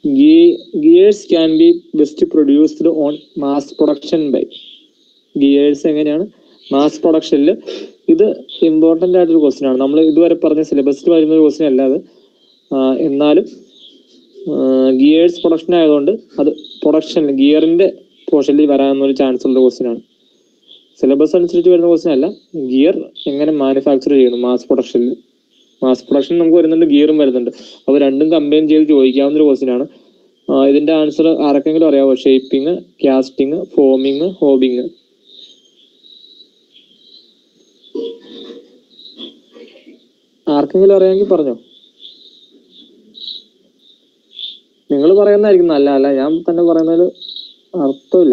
Gears can be best produced on mass production by gears എങ്ങനെയാണ് mass പ്രൊഡക്ഷനിൽ ഇത് important ആയിട്ടൊരു ക്വസ്റ്റ്യൻ ആണ് നമ്മൾ ഇതുവരെ പറഞ്ഞ സിലബസിൽ വരുന്ന ഒരു ക്വസ്റ്റ്യൻ അല്ല അത് ആ, എന്നാലും ഗിയേഴ്സ് പ്രൊഡക്ഷൻ ആയതുകൊണ്ട് അത് പ്രൊഡക്ഷൻ ഗിയറിന്റെ പോർഷനിൽ വരാനൊരു ചാൻസ് ഉള്ള ക്വസ്റ്റ്യൻ ആണ് സിലബസ് അനുസരിച്ച് വരുന്ന ക്വസ്റ്റ്യൻ അല്ല ഗിയർ എങ്ങനെ മാനുഫാക്ചർ ചെയ്യുന്നു മാസ് പ്രൊഡക്ഷനിൽ മാസ് പ്രൊഡക്ഷൻ നമുക്ക് വരുന്നുണ്ട് ഗിയറും വരുന്നുണ്ട് അപ്പോൾ രണ്ടും കമ്പൈൻ ചെയ്ത് ചോദിക്കാവുന്ന ഒരു ക്വസ്റ്റ്യൻ ആണ് ആ, ഇതിന്റെ ആൻസർ ആർക്കെങ്കിലും അറിയാവോ ഷേപ്പിംഗ് കാസ്റ്റിംഗ് ഫോമിങ് ഹോബിങ് ആർക്കെങ്കിലും അറിയാമെങ്കിൽ പറഞ്ഞോ നിങ്ങൾ പറയുന്നതായിരിക്കും നല്ല അല്ല ഞാൻ തന്നെ പറയുന്നതിൽ അർത്ഥമില്ല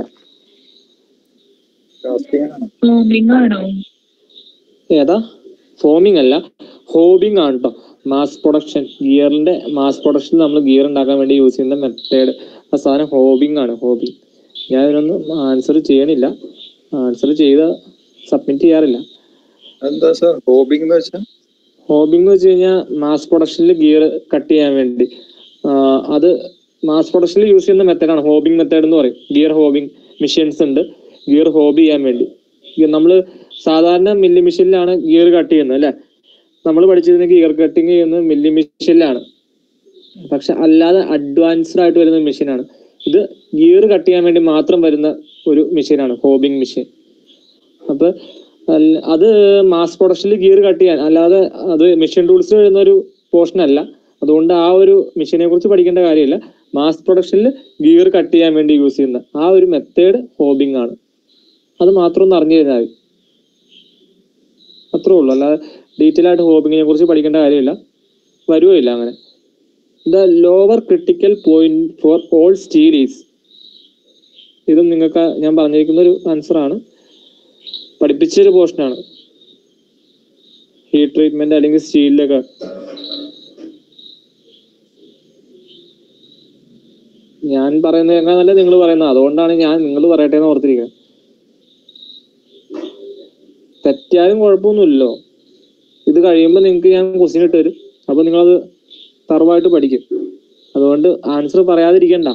ഫോമിംഗ് ആണോ ഏതാ ഫോമിംഗ് അല്ല ഹോബിങ് ആണ് കേട്ടോ മാസ് പ്രൊഡക്ഷൻ ഗിയറിന്റെ മാസ് പ്രൊഡക്ഷൻ നമ്മൾ ഗിയർ ഉണ്ടാക്കാൻ വേണ്ടി യൂസ് ചെയ്യുന്ന മെത്തേഡ് ആ സാധനം ഹോബിങ് ആണ് ഹോബിങ് ഞാൻ ഇതിനൊന്നും ആൻസർ ചെയ്യണില്ല ആൻസർ ചെയ്ത് സബ്മിറ്റ് ചെയ്യാറില്ല എന്താ സാർ ഹോബിംഗ് എന്ന് വെച്ചാൽ ഹോബിംഗ് എന്ന് വെച്ച് കഴിഞ്ഞാൽ മാസ് പ്രൊഡക്ഷനിൽ ഗിയർ കട്ട് ചെയ്യാൻ വേണ്ടി ആ, അത് മാസ് പ്രൊഡക്ഷനിൽ യൂസ് ചെയ്യുന്ന മെത്തേഡാണ് ഹോബിംഗ് മെത്തേഡ് എന്ന് പറയും ഗിയർ ഹോബിംഗ് മെഷീൻസ് ഉണ്ട് ഗിയർ ഹോബി ചെയ്യാൻ വേണ്ടി നമ്മൾ സാധാരണ മില്ലി മെഷീനിലാണ് ഗിയർ കട്ട് ചെയ്യുന്നത് അല്ലെ നമ്മൾ പഠിച്ചിരുന്ന ഗിയർ കട്ടിങ് ചെയ്യുന്നത് മില്ലി മെഷീനിലാണ് പക്ഷെ അല്ലാതെ അഡ്വാൻസ്ഡ് ആയിട്ട് വരുന്ന മെഷീനാണ് ഇത് ഗിയർ കട്ട് ചെയ്യാൻ വേണ്ടി മാത്രം വരുന്ന ഒരു മെഷീനാണ് ഹോബിംഗ് മെഷീൻ അപ്പൊ അല്ല- അത് മാസ് പ്രൊഡക്ഷനിൽ ഗിയർ കട്ട് ചെയ്യാൻ അല്ലാതെ അത് മെഷീൻ ടൂൾസിൽ വരുന്ന ഒരു പോർഷൻ അല്ല അതുകൊണ്ട് ആ ഒരു മെഷീനെ കുറിച്ച് പഠിക്കേണ്ട കാര്യമില്ല മാസ് പ്രൊഡക്ഷനിൽ ഗിയർ കട്ട് ചെയ്യാൻ വേണ്ടി യൂസ് ചെയ്യുന്ന ആ ഒരു മെത്തേഡ് ഹോബിംഗ് ആണ് അത് മാത്രം ഒന്ന് അറിഞ്ഞു കഴിഞ്ഞാൽ മതി അത്രേ ഉള്ളൂ അല്ലാതെ ഡീറ്റെയിൽ ആയിട്ട് ഹോബിങ്ങിനെ കുറിച്ച് പഠിക്കേണ്ട കാര്യമില്ല വരുവില്ല അങ്ങനെ the lower critical point for all steel is ഇതും നിങ്ങൾക്ക് ഞാൻ പറഞ്ഞിരിക്കുന്ന ഒരു ആൻസർ ആണ് പഠിപ്പിച്ചൊരു പോർഷനാണ് ഹീറ്റ് ട്രീറ്റ്മെന്റ് അല്ലെങ്കിൽ സ്റ്റീലിലൊക്കെ ഞാൻ പറയുന്നത് എങ്ങനെയല്ല നിങ്ങൾ പറയുന്നത് അതുകൊണ്ടാണ് ഞാൻ നിങ്ങൾ പറയട്ടെ എന്ന് ഓർത്തിരിക്കുന്നത് തെറ്റിയാലും കുഴപ്പമൊന്നുമില്ലല്ലോ ഇത് കഴിയുമ്പോൾ നിങ്ങൾക്ക് ഞാൻ ക്വസ്റ്റ്യൻ ഇട്ട് തരും അപ്പൊ നിങ്ങളത് തറവായിട്ട് പഠിക്കും അതുകൊണ്ട് ആൻസർ പറയാതിരിക്കണ്ട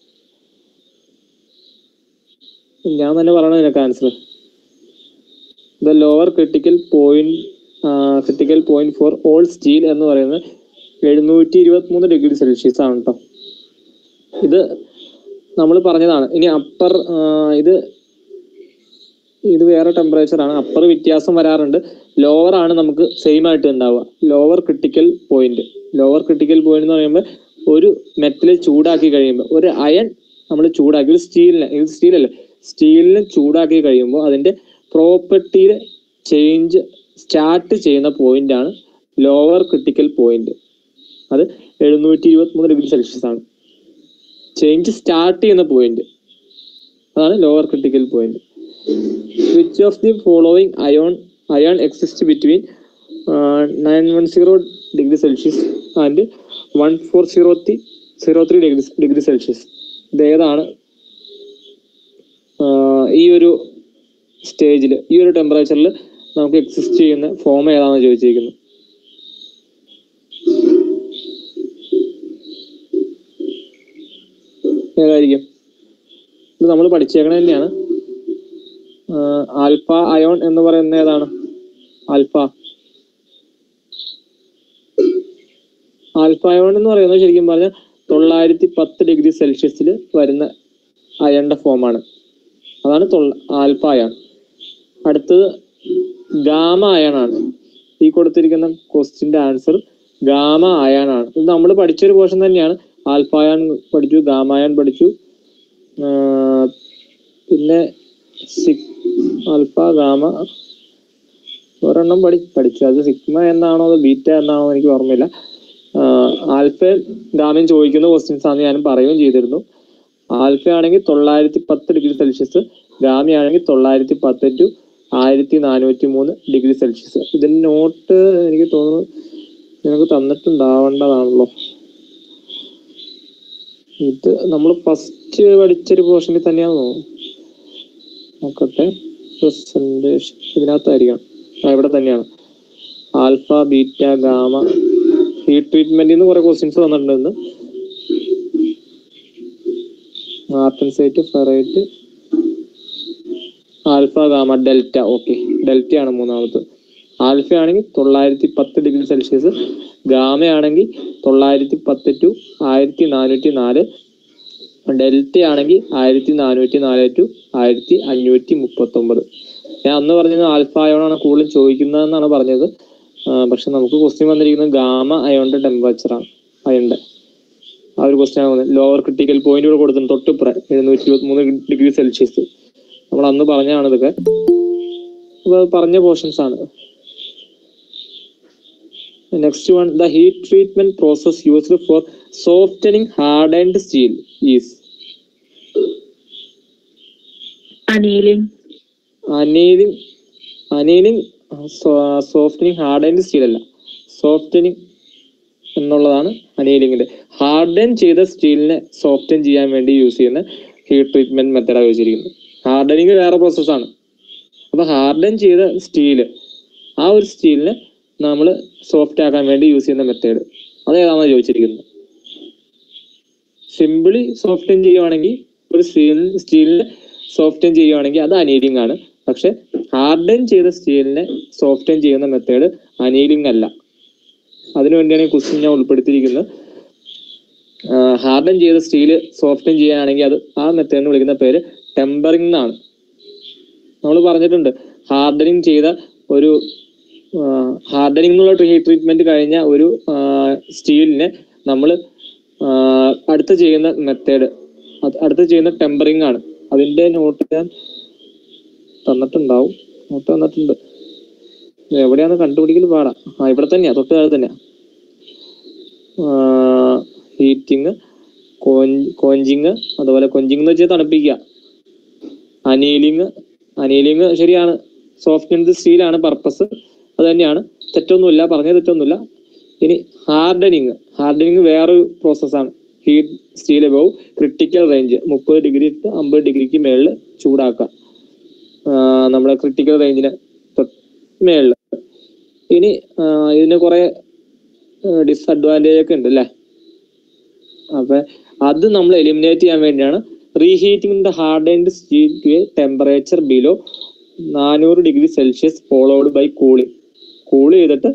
ഞാൻ തന്നെ പറയണം നിനക്ക് answer the lower critical point critical point for all steel എന്ന് പറയുന്നത് എഴുന്നൂറ്റി ഇരുപത്തി മൂന്ന് ഡിഗ്രി സെൽഷ്യസ് ആണ് കേട്ടോ ഇത് നമ്മൾ പറഞ്ഞതാണ് ഇനി അപ്പർ ഇത് ഇത് വേറെ ടെമ്പറേച്ചർ ആണ് അപ്പർ വ്യത്യാസം വരാറുണ്ട് ലോവർ ആണ് നമുക്ക് സെയിം ആയിട്ട് ഉണ്ടാവുക lower critical point lower critical point എന്ന് പറയുമ്പോൾ ഒരു മെറ്റൽ ചൂടാക്കി കഴിയുമ്പോൾ ഒരു അയൺ നമ്മൾ ചൂടാക്കി ഒരു സ്റ്റീലിനെ ഇത് സ്റ്റീലല്ലേ സ്റ്റീലിനെ ചൂടാക്കി കഴിയുമ്പോൾ അതിന്റെ പ്രോപ്പർട്ടിയിൽ ചേഞ്ച് സ്റ്റാർട്ട് ചെയ്യുന്ന പോയിന്റ് ആണ് ലോവർ ക്രിട്ടിക്കൽ പോയിന്റ് അത് എഴുന്നൂറ്റി ഇരുപത്തി മൂന്ന് ഡിഗ്രി സെൽഷ്യസ് ആണ് ചേഞ്ച് സ്റ്റാർട്ട് ചെയ്യുന്ന പോയിന്റ് അതാണ് lower critical point which of the following iron iron exist between nine one zero degree Celsius and one four zero three zero three degree degree Celsius ഇത് ഏതാണ് ആഹ് ഈ ഒരു സ്റ്റേജിൽ ഈ ഒരു ടെമ്പറേച്ചറിൽ നമുക്ക് എക്സിസ്റ്റ് ചെയ്യുന്ന ഫോം ഏതാണെന്ന് ചോദിച്ചിരിക്കുന്നത് ഏതായിരിക്കും ഇത് നമ്മൾ പഠിച്ചേക്കണ തന്നെയാണ് ആൽഫ അയോൺ എന്ന് പറയുന്ന ഏതാണ് ആൽഫ ആൽഫ അയോൺ എന്ന് പറയുന്നത് ശരിക്കും പറഞ്ഞാൽ തൊള്ളായിരത്തി പത്ത് ഡിഗ്രി സെൽഷ്യസിൽ വരുന്ന അയണിന്റെ ഫോമാണ് അതാണ് തൊള്ള ആൽഫ അയൺ അടുത്തത് ഗാമ അയണാണ് ഈ കൊടുത്തിരിക്കുന്ന ക്വസ്റ്റിന്റെ ആൻസർ ഗാമ അയൺ ആണ് ഇത് നമ്മൾ പഠിച്ചൊരു പോർഷൻ തന്നെയാണ് ആൽഫ അയൺ പഠിച്ചു ഗാമ അയൺ പഠിച്ചു ആഹ് പിന്നെ സിക് ആൽഫ ഗാമ ഒരെണ്ണം പഠി പഠിച്ചു അത് സിഗ്മ എന്നാണോ അത് ബീറ്റ എന്നാണോ എനിക്ക് ഓർമ്മയില്ല ആൽഫ ഗാമയും ചോദിക്കുന്ന ക്വസ്റ്റ്യൻസ് ആണ് ഞാനും പറയുകയും ചെയ്തിരുന്നു ആൽഫ ആണെങ്കിൽ തൊള്ളായിരത്തി പത്ത് ഡിഗ്രി സെൽഷ്യസ് ഗാമയാണെങ്കിൽ തൊള്ളായിരത്തി പത്ത് ടു ആയിരത്തി നാനൂറ്റി മൂന്ന് ഡിഗ്രി സെൽഷ്യസ് ഇതിന്റെ നോട്ട് എനിക്ക് തോന്നുന്നു നിനക്ക് തന്നിട്ടുണ്ടാവേണ്ടതാണല്ലോ ഇത് നമ്മൾ ഫസ്റ്റ് പഠിച്ചൊരു പോർഷനിൽ തന്നെയാണ് തോന്നുന്നു നോക്കട്ടെ പ്രസന്റേഷൻ ഇതിനകത്തായിരിക്കണം ആ ഇവിടെ തന്നെയാണ് ആൽഫ ബീറ്റ ഗാമ ഹീറ്റ് ട്രീറ്റ്മെന്റിൽ നിന്ന് കുറെ ക്വസ്റ്റ്യൻസ് വന്നിട്ടുണ്ട് ഇന്ന് martensite ferrite alpha gamma delta okay delta ആണ് മൂന്നാമത് ആൽഫ ആണെങ്കിൽ തൊള്ളായിരത്തി പത്ത് ഡിഗ്രി സെൽഷ്യസ് ഗാമ ആണെങ്കിൽ തൊള്ളായിരത്തി പത്ത് ടു ആയിരത്തി നാനൂറ്റി നാല് ഡെൽറ്റ ആണെങ്കിൽ ആയിരത്തി നാനൂറ്റി നാല് ടു ആയിരത്തി അഞ്ഞൂറ്റി മുപ്പത്തി ഒമ്പത് ഞാൻ അന്ന് പറഞ്ഞത് ആൽഫ അയോണാണ് കൂടുതൽ ചോദിക്കുന്നതെന്നാണ് പറഞ്ഞത് ആ, പക്ഷെ നമുക്ക് ക്വസ്റ്റ്യൻ വന്നിരിക്കുന്നത് ഗാമ അയോണിന്റെ ടെമ്പറേച്ചർ ആണ് അയണിന്റെ ആ ഒരു ക്വസ്റ്റ്യൻ ആണ് വന്നത് ലോവർ ക്രിട്ടിക്കൽ പോയിന്റ് കൂടെ കൊടുത്തിട്ടുണ്ട് തൊട്ടിപ്പുറ എഴുന്നൂറ്റി ഇരുപത്തി മൂന്ന് ഡിഗ്രി സെൽഷ്യസ് നമ്മൾ അന്ന് പറഞ്ഞതാണ് ഇതൊക്കെ അപ്പൊ അത് പറഞ്ഞ പോർഷൻസ് ആണ് next one the heat treatment process used for softening hard and steel is annealing, annealing annealing softening hard and steel അല്ല സോഫ്റ്റനിങ് എന്നുള്ളതാണ് അനീലിംഗിന്റെ ഹാർഡൻ ചെയ്ത സ്റ്റീലിനെ സോഫ്റ്റൻ ചെയ്യാൻ വേണ്ടി യൂസ് ചെയ്യുന്ന ഹീറ്റ് ട്രീറ്റ്മെന്റ് മെത്തേഡാണ് ഉപയോഗിച്ചിരിക്കുന്നത് ഹാർഡനിങ് വേറെ പ്രോസസ്സാണ് അപ്പൊ ഹാർഡൻ ചെയ്ത സ്റ്റീല് ആ ഒരു സ്റ്റീലിനെ നമ്മൾ സോഫ്റ്റ് ആക്കാൻ വേണ്ടി യൂസ് ചെയ്യുന്ന മെത്തേഡ് അതേതാണെന്ന് ചോദിച്ചിരിക്കുന്നത് സിമ്പിളി സോഫ്റ്റൻ ചെയ്യുവാണെങ്കിൽ ഒരു സ്റ്റീൽ സ്റ്റീലിനെ സോഫ്റ്റൻ ചെയ്യുവാണെങ്കിൽ അത് അനീലിംഗ് ആണ് പക്ഷെ ഹാർഡൻ ചെയ്ത സ്റ്റീലിനെ സോഫ്റ്റൻ ചെയ്യുന്ന മെത്തേഡ് അനീലിംഗ് അല്ല അതിനുവേണ്ടിയാണ് ഈ ക്വസ്റ്റ്യൻ ഞാൻ ഉൾപ്പെടുത്തിയിരിക്കുന്നത് ഹാർഡൻ ചെയ്ത സ്റ്റീല് സോഫ്റ്റൻ ചെയ്യാനാണെങ്കിൽ അത് ആ മെത്തേഡിന് വിളിക്കുന്ന പേര് ടെമ്പറിംഗ് എന്നാണ് നമ്മൾ പറഞ്ഞിട്ടുണ്ട് ഹാർഡനിങ് ചെയ്ത ഒരു ഹാർഡനിങ് എന്നുള്ള ഹീറ്റ് ട്രീറ്റ്മെന്റ് കഴിഞ്ഞ ഒരു സ്റ്റീലിനെ നമ്മൾ അടുത്ത് ചെയ്യുന്ന മെത്തേഡ് അടുത്ത് ചെയ്യുന്ന ടെമ്പറിംഗ് ആണ് അതിന്റെ നോട്ട് ഞാൻ തന്നിട്ടുണ്ടാവും നോട്ട് തന്നിട്ടുണ്ട് ഇത് എവിടെയാന്ന് കണ്ടുപിടിക്കൽ പാടാ ആ ഇവിടെ തന്നെയാ തൊട്ട് താഴെ തന്നെയാ ഹീറ്റിങ് കോഞ്ചിങ് അതുപോലെ കൊഞ്ചിങ് എന്ന് വെച്ചാൽ തണുപ്പിക്കുക അനീലിങ് അനീലിങ് ശരിയാണ് സോഫ്റ്റ് സ്റ്റീലാണ് പർപ്പസ് അത് തന്നെയാണ് തെറ്റൊന്നുമില്ല പറഞ്ഞ തെറ്റൊന്നുമില്ല ഇനി ഹാർഡനിങ് ഹാർഡനിങ് വേറൊരു പ്രോസസ്സാണ് heat steel above critical range മുപ്പത് ഡിഗ്രി ടു അമ്പത് ഡിഗ്രിക്ക് മേളിൽ ചൂടാക്കുക ആ, നമ്മുടെ ക്രിട്ടിക്കൽ റേഞ്ചിന് മേളിൽ ഇനി ആ, ഇതിന് കുറെ ഡിസഡ്വാൻറ്റേജ് ഒക്കെ ഉണ്ട് അല്ലേ അപ്പൊ അത് നമ്മൾ എലിമിനേറ്റ് ചെയ്യാൻ വേണ്ടിയാണ് reheating the hard and steel to a temperature below നാനൂറ് degree Celsius followed by cooling cool ചെയ്തിട്ട്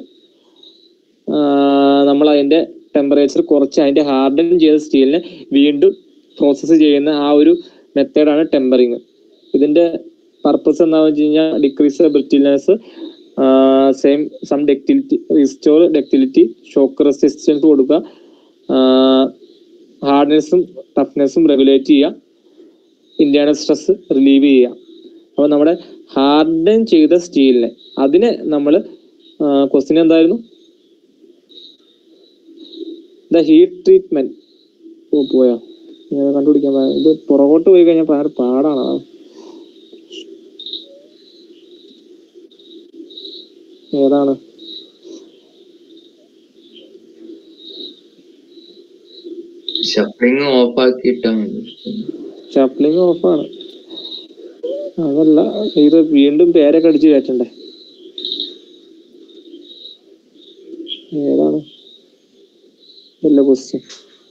നമ്മൾ അതിന്റെ ടെമ്പറേച്ചർ കുറച്ച് അതിന്റെ ഹാർഡൻ ചെയ്ത സ്റ്റീലിനെ വീണ്ടും പ്രോസസ്സ് ചെയ്യുന്ന ആ ഒരു മെത്തേഡാണ് ടെമ്പറിങ് ഇതിന്റെ പർപ്പസ് എന്താണെന്ന് വെച്ച് കഴിഞ്ഞാൽ decrease brittleness same some ductility restore ductility shock resistance കൊടുക്കുക ഹാർഡ്നെസ്സും ടഫ്നെസ്സും റെഗുലേറ്റ് ചെയ്യുക ഇന്റേണൽ സ്ട്രെസ് റിലീവ് ചെയ്യുക അപ്പൊ നമ്മുടെ ഹാർഡൻ ചെയ്ത സ്റ്റീലിനെ അതിനെ നമ്മൾ ക്വസ്റ്റ്യൻ എന്തായിരുന്നു ദ ഹീറ്റ് ട്രീറ്റ്മെന്റ് ഓ പോയോ ഞാൻ കണ്ടുപിടിക്കാൻ പാ- ഇത് പുറകോട്ട് പോയി കഴിഞ്ഞാൽ ഭയങ്കര പാടാണ് അതാണ്. ഏതാണ് ഷഫ്ലിങ് ഓഫ് ആക്കിയിട്ടാ ഷഫ്ലിംഗ് ഓഫാണ് അതല്ല ഇത് വീണ്ടും പേരൊക്കെ അടിച്ച് കയറ്റണ്ടേ ഏതാണ് ഇല്ല question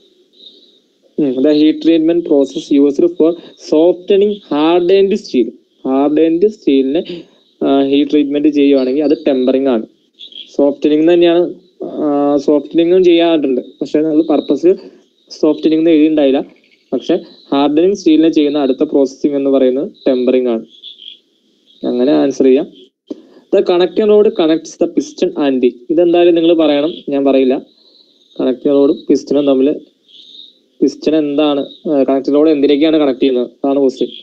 the heat treatment process used for softening hard and steel hard and സ്റ്റീലിനെ ഹീറ്റ് ട്രീറ്റ്മെന്റ് ചെയ്യുവാണെങ്കിൽ അത് ടെമ്പറിംഗ് ആണ് സോഫ്റ്റനിങ് തന്നെയാണ് സോഫ്റ്റനിങ്ങും ചെയ്യാറുണ്ട് പക്ഷെ നമ്മൾ പർപ്പസ് സോഫ്റ്റനിങ് എഴുതിണ്ടായില്ല പക്ഷെ ഹാർഡനിങ് സ്റ്റീലിനെ ചെയ്യുന്ന അടുത്ത പ്രോസസ്സിംഗ് എന്ന് പറയുന്നത് ടെമ്പറിംഗ് ആണ് അങ്ങനെ ആൻസർ ചെയ്യാം the connecting rod connects the piston and the ഇതെന്തായാലും നിങ്ങൾ പറയണം ഞാൻ പറയില്ല കണക്റ്റിംഗ് റോഡും പിസ്റ്റണും തമ്മിൽ പിസ്റ്റൺ എന്താണ് കണക്റ്റിംഗ് റോഡ് എന്തിലേക്കാണ് കണക്ട് ചെയ്യുന്നത് അതാണ് ക്വസ്റ്റ്യൻ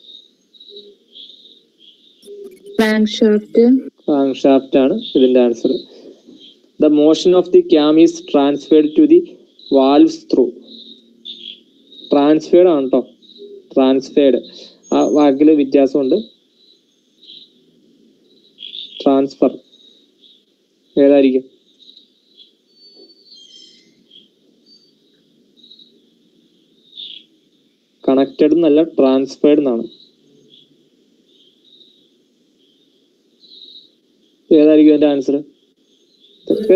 crankshaft, ഷാഫ്റ്റ് ആണ് ഇതിന്റെ answer the motion of the cam is transferred to the valves through transferred ആണ് കേട്ടോ ട്രാൻസ്ഫേർഡ് ആ വാക്കിൽ വ്യത്യാസമുണ്ട് ട്രാൻസ്ഫർ ഏതായിരിക്കും കണക്റ്റഡ് എന്നല്ല ട്രാൻസ്ഫേർഡ് എന്നാണ് ഏതായിരിക്കും അതിന്റെ ആൻസർ ഇതൊക്കെ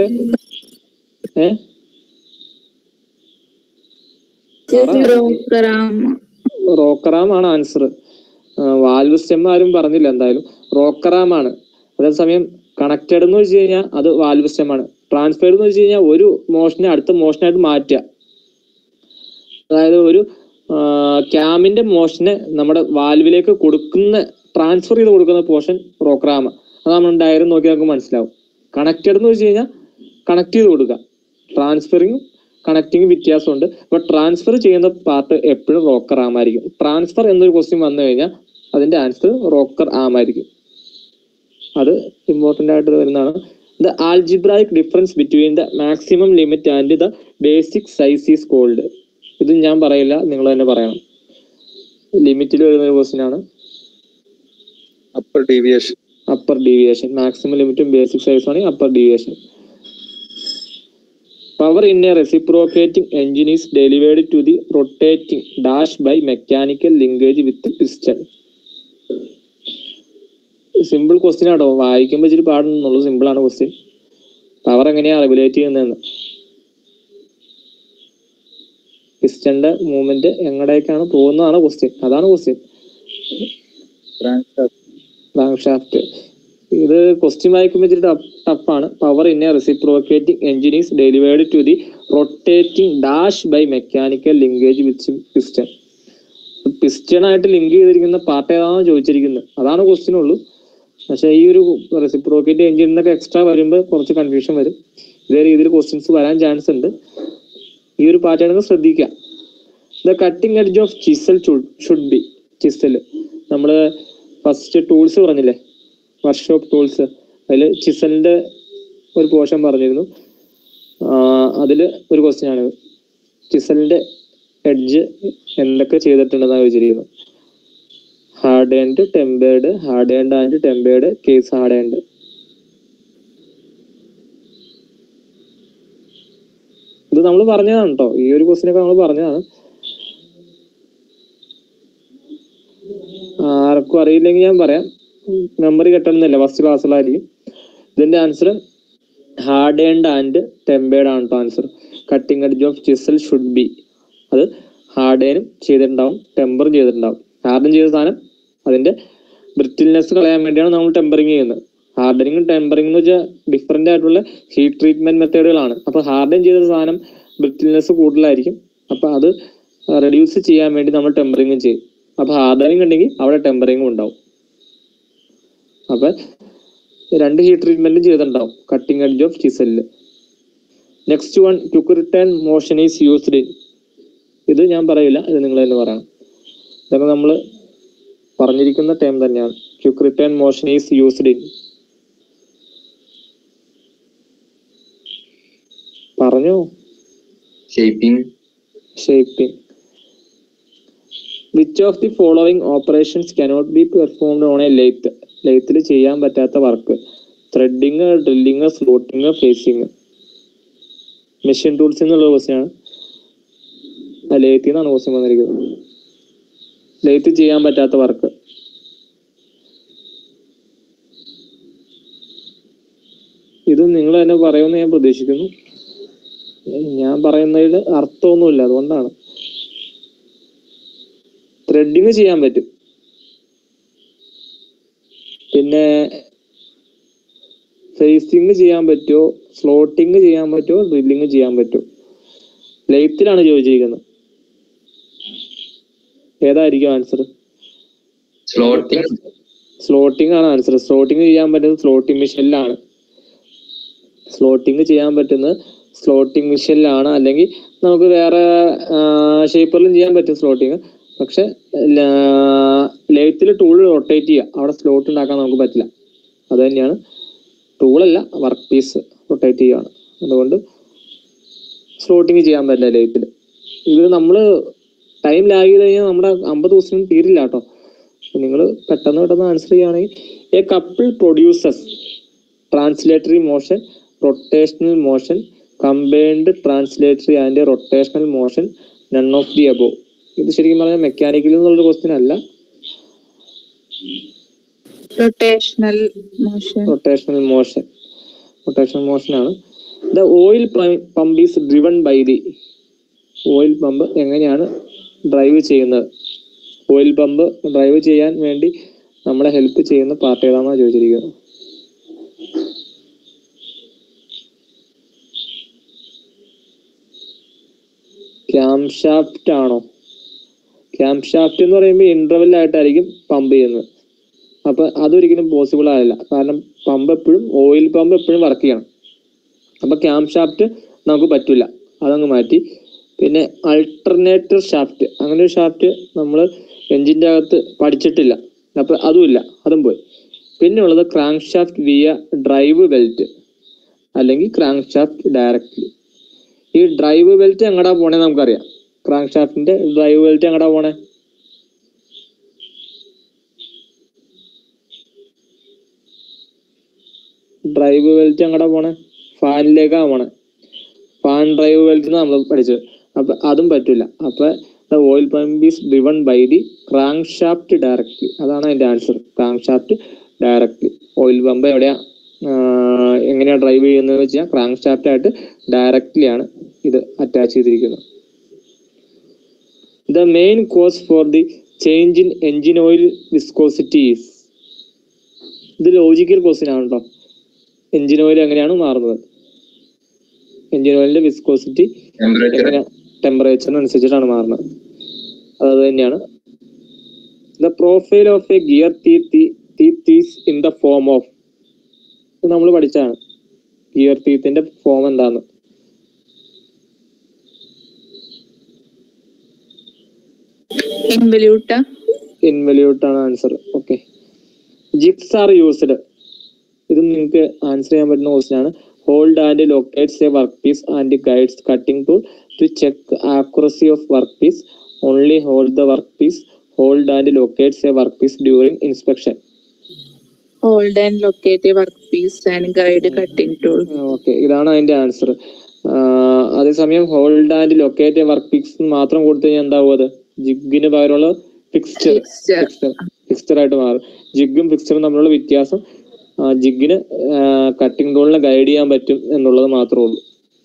ഏ kilogram, റോക്കറാം ആണ് ആൻസർ വാൽവ് സ്റ്റെം ആരും പറഞ്ഞില്ല എന്തായാലും റോക്കറാം ആണ് അതേസമയം കണക്റ്റഡ് എന്ന് വെച്ച് കഴിഞ്ഞാൽ അത് വാൽവ് സ്റ്റെം ആണ് ട്രാൻസ്ഫേർഡ് എന്ന് വെച്ച് കഴിഞ്ഞാൽ ഒരു മോഷനെ അടുത്ത മോഷനായിട്ട് മാറ്റുക അതായത് ഒരു ക്യാമിന്റെ മോഷനെ നമ്മുടെ വാൽവിലേക്ക് കൊടുക്കുന്ന ട്രാൻസ്ഫർ ചെയ്ത് കൊടുക്കുന്ന പോർഷൻ റോക്കറാമ അത് നമ്മൾ ഡയറി നോക്കി നമുക്ക് മനസ്സിലാവും കണക്റ്റഡ് എന്ന് വെച്ച് കഴിഞ്ഞാൽ കണക്ട് ചെയ്ത് കൊടുക്കുക ട്രാൻസ്ഫറിങ്ങും കണക്റ്റിംഗ് വ്യത്യാസമുണ്ട് അപ്പൊ ട്രാൻസ്ഫർ ചെയ്യുന്ന പാർട്ട് എപ്പോഴും റോക്കർ ആമായിരിക്കും ട്രാൻസ്ഫർ എന്നൊരു ക്വസ്റ്റ്യൻ വന്നു കഴിഞ്ഞാൽ അതിന്റെ ആൻസർ റോക്കർ ആമായിരിക്കും അത് ഇമ്പോർട്ടന്റ് ആയിട്ട് വരുന്നതാണ് the algebraic difference between the maximum limit and the basic size is called ഇത് ഞാൻ പറയില്ല നിങ്ങൾ തന്നെ പറയണം ലിമിറ്റിൽ വരുന്ന ഒരു ക്വസ്റ്റ്യൻ ആണ് upper deviation upper deviation maximum ലിമിറ്റും ബേസിക് സൈസും ആണ് upper deviation power in a reciprocating engine is delivered to the rotating dash by mechanical linkage with piston simple question ആട്ടോ വായിക്കുമ്പോൾ ഇച്ചിരി പാടുന്നുള്ളൂ സിമ്പിൾ ആണ് ക്വസ്റ്റ്യൻ പവർ എങ്ങനെയാ റെഗുലേറ്റ് ചെയ്യുന്നതെന്ന് പിസ്റ്റന്റെ മൂവ്മെന്റ് എങ്ങടേക്കാണ് പോകുന്നതാണ് ക്വസ്റ്റ്യൻ അതാണ് ക്വസ്റ്റ്യൻ ഷാഫ്റ്റ് ഇത് ക്വസ്റ്റ്യൻ വായിക്കുമ്പോൾ ഇച്ചിരി ടഫാണ് power in a reciprocating engine is delivered to the rotating dash by mechanical linkage with piston piston ആയിട്ട് ലിങ്ക് ചെയ്തിരിക്കുന്ന പാർട്ട് ഏതാണെന്ന് ചോദിച്ചിരിക്കുന്നത് അതാണ് ക്വസ്റ്റ്യൻ ഉള്ളൂ പക്ഷെ ഈ ഒരു റെസിപ്രോക്കേറ്റ് എഞ്ചിൻ എന്നൊക്കെ എക്സ്ട്രാ വരുമ്പോൾ കുറച്ച് കൺഫ്യൂഷൻ വരും ഇതേ രീതിയിൽ ക്വസ്റ്റ്യൻസ് വരാൻ ചാൻസ് ഉണ്ട് ഈ ഒരു പാറ്റേൺ ശ്രദ്ധിക്കുക the cutting edge of chisel should be chisel നമ്മള് ഫസ്റ്റ് ടൂൾസ് പറഞ്ഞില്ലേ വർക്ക്ഷോപ്പ് ടൂൾസ് അതിൽ ചിസലിന്റെ ഒരു പോർഷൻ പറഞ്ഞിരുന്നു അതിൽ ഒരു ക്വസ്റ്റ്യൻ ആണ് ചിസലിന്റെ എഡ്ജ് എന്തൊക്കെ ചെയ്തിട്ടുണ്ടെന്നാണ് ചോദിച്ചിരിക്കുന്നത് hard and tempered hard and and tempered case hard and ഇത് നമ്മൾ പറഞ്ഞതാണ് കേട്ടോ ഈ ഒരു ക്വസ്റ്റ്യൻ ഒക്കെ നമ്മൾ പറഞ്ഞതാണ് ആർക്കും അറിയില്ലെങ്കിൽ ഞാൻ പറയാം മെമ്മറി കെട്ടണമെന്നില്ല ഫസ്റ്റ് ക്ലാസ്സിലായിരിക്കും ഇതിന്റെ answer hard and and tempered ആണ് കേട്ടോ answer cutting edge of chisel should be അത് ഹാർഡേനും ചെയ്തിട്ടുണ്ടാവും ടെമ്പറും ചെയ്തിട്ടുണ്ടാവും ഹാർഡൻ ചെയ്ത സാധനം അതിന്റെ ബ്രിറ്റിൽനെസ് കളയാൻ വേണ്ടിയാണ് നമ്മൾ ടെമ്പറിങ് ചെയ്യുന്നത് ഹാർഡനിങ്ങും ടെമ്പറിംഗ് എന്ന് വെച്ചാൽ ഡിഫറെന്റ് ആയിട്ടുള്ള ഹീറ്റ് ട്രീറ്റ്മെന്റ് മെത്തേഡുകളാണ് അപ്പൊ ഹാർഡൻ ചെയ്ത സാധനം ബ്രിറ്റിൽനെസ് കൂടുതലായിരിക്കും അപ്പൊ അത് റെഡ്യൂസ് ചെയ്യാൻ വേണ്ടി നമ്മൾ ടെമ്പറിങ്ങും ചെയ്യും അപ്പൊ ഹാർഡനിങ് ഉണ്ടെങ്കിൽ അവിടെ ടെമ്പറിങ്ങും ഉണ്ടാവും അപ്പൊ രണ്ട് ഹീറ്റ് ട്രീറ്റ്മെന്റും ചെയ്തിട്ടുണ്ടാവും കട്ടിംഗ് എഡ്ജ് ഓഫ് ചിസലില് next one quick return motion is used in ഇത് ഞാൻ പറയില്ല ഇത് നിങ്ങൾ തന്നെ പറയണം ഇതൊക്കെ നമ്മൾ പറഞ്ഞിരിക്കുന്ന ടൈം തന്നെയാണ് quick return motion is used in പറഞ്ഞോ shaping shaping which of the following operations cannot be performed on a lathe ലെയ്ത്തിൽ ചെയ്യാൻ പറ്റാത്ത work threading drilling slotting facing machine tools എന്നുള്ള ക്വസ്റ്റ്യൻ ആണ് ലെയ്ത്തിൽ നിന്നാണ് ക്വസ്റ്റ്യൻ വന്നിരിക്കുന്നത് ലെയ്ത്ത് ചെയ്യാൻ പറ്റാത്ത വർക്ക് ഇത് നിങ്ങൾ തന്നെ പറയുമെന്ന് ഞാൻ പ്രതീക്ഷിക്കുന്നു ഞാൻ പറയുന്നതിൽ അർത്ഥമൊന്നുമില്ല അതുകൊണ്ടാണ് ത്രെഡിങ് ചെയ്യാൻ പറ്റും പിന്നെ ഫേസിങ് ചെയ്യാൻ പറ്റുമോ സ്ലോട്ടിങ് ചെയ്യാൻ പറ്റുമോ ഡ്രില്ലിങ് ചെയ്യാൻ പറ്റുമോ ലെയ്ത്തിലാണ് ചോദിച്ചിരിക്കുന്നത് ഏതായിരിക്കും ആൻസർ സ്ലോട്ടിംഗ് സ്ലോട്ടിംഗ് ആണ് ആൻസർ സ്ലോട്ടിംഗ് ചെയ്യാൻ പറ്റുന്നത് സ്ലോട്ടിംഗ് മെഷീനിലാണ് സ്ലോട്ടിംഗ് ചെയ്യാൻ പറ്റുന്നത് സ്ലോട്ടിംഗ് മെഷീനിലാണ് അല്ലെങ്കിൽ നമുക്ക് വേറെ ഷേപ്പറിലും ചെയ്യാൻ പറ്റും സ്ലോട്ടിങ് പക്ഷെ ലെയ്ത്തിൽ ടൂൾ റൊട്ടേറ്റ് ചെയ്യുക അവിടെ സ്ലോട്ട് ഉണ്ടാക്കാൻ നമുക്ക് പറ്റില്ല അത് തന്നെയാണ് ടൂളല്ല വർക്ക് പീസ് റൊട്ടേറ്റ് ചെയ്യുകയാണ് അതുകൊണ്ട് സ്ലോട്ടിങ് ചെയ്യാൻ പറ്റില്ല ലെയ്ത്തിൽ ഇത് നമ്മൾ ടൈം ലാഗ് ചെയ്ത് കഴിഞ്ഞാൽ നമ്മുടെ അമ്പത് ദിവസം തീരില്ല കേട്ടോ നിങ്ങൾ പെട്ടെന്ന് പെട്ടെന്ന് ആൻസർ ചെയ്യുകയാണെങ്കിൽ a couple produces translatory motion rotational motion combined translatory and rotational motion none of the above ഇത് ശരിക്കും പറഞ്ഞാൽ മെക്കാനിക്കൽ എന്നുള്ളൊരു ക്വസ്റ്റ്യൻ അല്ല rotational motion rotational motion rotational motion ആണ് the oil pump is driven by the oil pump എങ്ങനെയാണ് drive ചെയ്യുന്നത് oil pump drive ചെയ്യാൻ വേണ്ടി നമ്മളെ ഹെൽപ്പ് ചെയ്യുന്ന പാർട്ട് ഏതാണെന്നാണ് ചോദിച്ചിരിക്കുന്നത് ക്യാം ഷാഫ്റ്റ് ആണോ ക്യാം ഷാഫ്റ്റ് എന്ന് പറയുമ്പോൾ ഇന്റർവെൽ ആയിട്ടായിരിക്കും പമ്പ് ചെയ്യുന്നത് അപ്പൊ അതൊരിക്കലും പോസിബിൾ ആവില്ല കാരണം പമ്പ് എപ്പോഴും ഓയിൽ പമ്പ് എപ്പോഴും വർക്ക് ചെയ്യണം അപ്പൊ ക്യാം ഷാഫ്റ്റ് നമുക്ക് പറ്റില്ല അതങ്ങ് മാറ്റി പിന്നെ അൾട്ടർനേറ്റർ ഷാഫ്റ്റ് അങ്ങനെ ഒരു ഷാഫ്റ്റ് നമ്മൾ എഞ്ചിന്റെ അകത്ത് പഠിച്ചിട്ടില്ല അപ്പൊ അതുമില്ല അതും പോയി പിന്നെ ഉള്ളത് crankshaft via drive belt അല്ലെങ്കിൽ ക്രാങ്ക് ഷാഫ്റ്റ് ഡയറക്റ്റ്ലി ഈ ഡ്രൈവ് ബെൽറ്റ് എങ്ങടാ പോണേ നമുക്കറിയാം ക്രാങ്ക് ഷാഫ്റ്റിന്റെ ഡ്രൈവ് ബെൽറ്റ് എങ്ങടാ പോണേ ഡ്രൈവ് ബെൽറ്റ് എങ്ങടാ പോണേ ഫാനിലേക്കാ പോണേ ഫാൻ ഡ്രൈവ് ബെൽറ്റ് നമ്മൾ പഠിച്ചത് അപ്പൊ അതും പറ്റില്ല അപ്പൊ the oil pump is driven by the crankshaft directly അതാണ് അതിന്റെ ആൻസർ crankshaft directly oil pump എവിടെയാ ആഹ് എങ്ങനെയാ ഡ്രൈവ് ചെയ്യുന്നത് വെച്ചാൽ ക്രാങ്ക് ഷാഫ്റ്റ് ആയിട്ട് ഡയറക്ട്ലി ആണ് ഇത് അറ്റാച്ച് ചെയ്തിരിക്കുന്നത് the main cause for the change in engine oil viscosity is ഇത് ലോജിക്കൽ ക്വസ്റ്റ്യൻ ആണ് കേട്ടോ എഞ്ചിൻ ഓയിൽ എങ്ങനെയാണ് മാറുന്നത് എഞ്ചിൻ ഓയിലിന്റെ വിസ്കോസിറ്റി ടെമ്പറേച്ചർ എങ്ങനെ ടെമ്പറേച്ചറിനനുസരിച്ചിട്ടാണ് മാറുന്നത് അത് തന്നെയാണ് the profile of a gear teeth is in the form of ഇത് നമ്മൾ പഠിച്ചാണ് ഗിയർ തീത്തിന്റെ ഫോം എന്താന്ന് ഇൻവല്യൂട്ട ഇൻവല്യൂട്ട് ആണ് answer okay jigs are used ഇത് നിങ്ങൾക്ക് ആൻസർ ചെയ്യാൻ പറ്റുന്ന ക്വസ്റ്റ്യൻ ആണ് hold and locates a work piece and guides cutting tool to check accuracy of work piece only hold the work piece hold and locates a work piece during inspection hold and locate work piece and guide cutting tool okay ഇതാണ് അതിന്റെ answer അതേസമയം hold and locate work piece മാത്രം കൊടുത്തു കഴിഞ്ഞാൽ എന്താവും അത് ജിഗിന് പകരമുള്ള ഫിക്സ്ചർ Fixture. ഫിക്സ്ചർ ഫിക്സ്ചർ ആയിട്ട് മാറും ജിഗും ഫിക്സ്ചറും തമ്മിലുള്ള വ്യത്യാസം ആ, ജിഗിന് കട്ടിംഗ് ടൂളിനെ ഗൈഡ് ചെയ്യാൻ പറ്റും എന്നുള്ളത് മാത്രമേ ഉള്ളൂ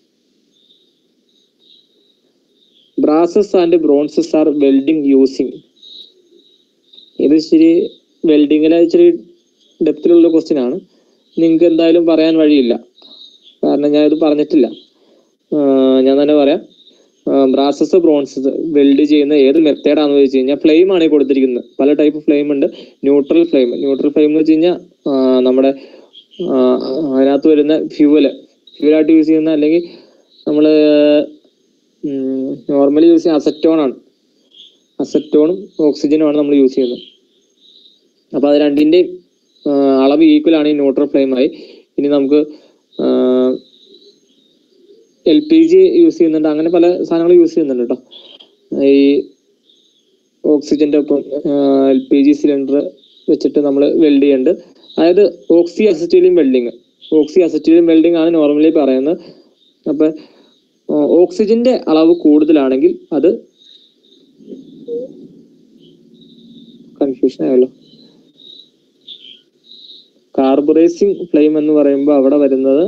brasses and bronzes are welding using ഇത് ഇച്ചിരി വെൽഡിങ്ങിലെ ഇച്ചിരി ഡെപ്തിലുള്ള ക്വസ്റ്റ്യൻ ആണ് നിങ്ങൾക്ക് എന്തായാലും പറയാൻ വഴിയില്ല കാരണം ഞാൻ ഇത് പറഞ്ഞിട്ടില്ല ആഹ് ഞാൻ തന്നെ പറയാം ബ്രാസസ് ബ്രോൺസസ് വെൽഡ് ചെയ്യുന്ന ഏത് മെത്തേഡാണെന്ന് വെച്ച് കഴിഞ്ഞാൽ ഫ്ലെയിം ആണ് ഈ കൊടുത്തിരിക്കുന്നത് പല ടൈപ്പ് ഫ്ലെയിം ഉണ്ട് ന്യൂട്രൽ ഫ്ലെയിം ന്യൂട്രൽ ഫ്ലെയിം എന്ന് വെച്ച് കഴിഞ്ഞാൽ നമ്മുടെ ആഹ് അതിനകത്ത് വരുന്ന ഫ്യൂവല് ഫ്യൂവലായിട്ട് യൂസ് ചെയ്യുന്ന അല്ലെങ്കിൽ നമ്മൾ നോർമലി യൂസ് ചെയ്യുന്ന അസറ്റോൺ ആണ് അസറ്റോണും ഓക്സിജനും ആണ് നമ്മൾ യൂസ് ചെയ്യുന്നത് അപ്പൊ അത് രണ്ടിന്റെയും ആഹ് അളവ് ഈക്വൽ ആണ് ഈ ന്യൂട്രൽ ഫ്ലെയിം ആയി ഇനി നമുക്ക് എൽ പി ജി യൂസ് ചെയ്യുന്നുണ്ട് അങ്ങനെ പല സാധനങ്ങൾ യൂസ് ചെയ്യുന്നുണ്ട് കേട്ടോ ഈ ഓക്സിജന്റെ ഒപ്പം എൽ പി ജി സിലിണ്ടർ വെച്ചിട്ട് നമ്മൾ വെൽഡ് ചെയ്യുന്നുണ്ട് അതായത് oxy acetylene welding oxy acetylene welding ആണ് നോർമലി പറയുന്നത് അപ്പൊ ഓക്സിജന്റെ അളവ് കൂടുതലാണെങ്കിൽ അത് കൺഫ്യൂഷൻ ആയല്ലോ കാർബറൈസിങ് ഫ്ലെയിം എന്ന് പറയുമ്പോൾ അവിടെ വരുന്നത്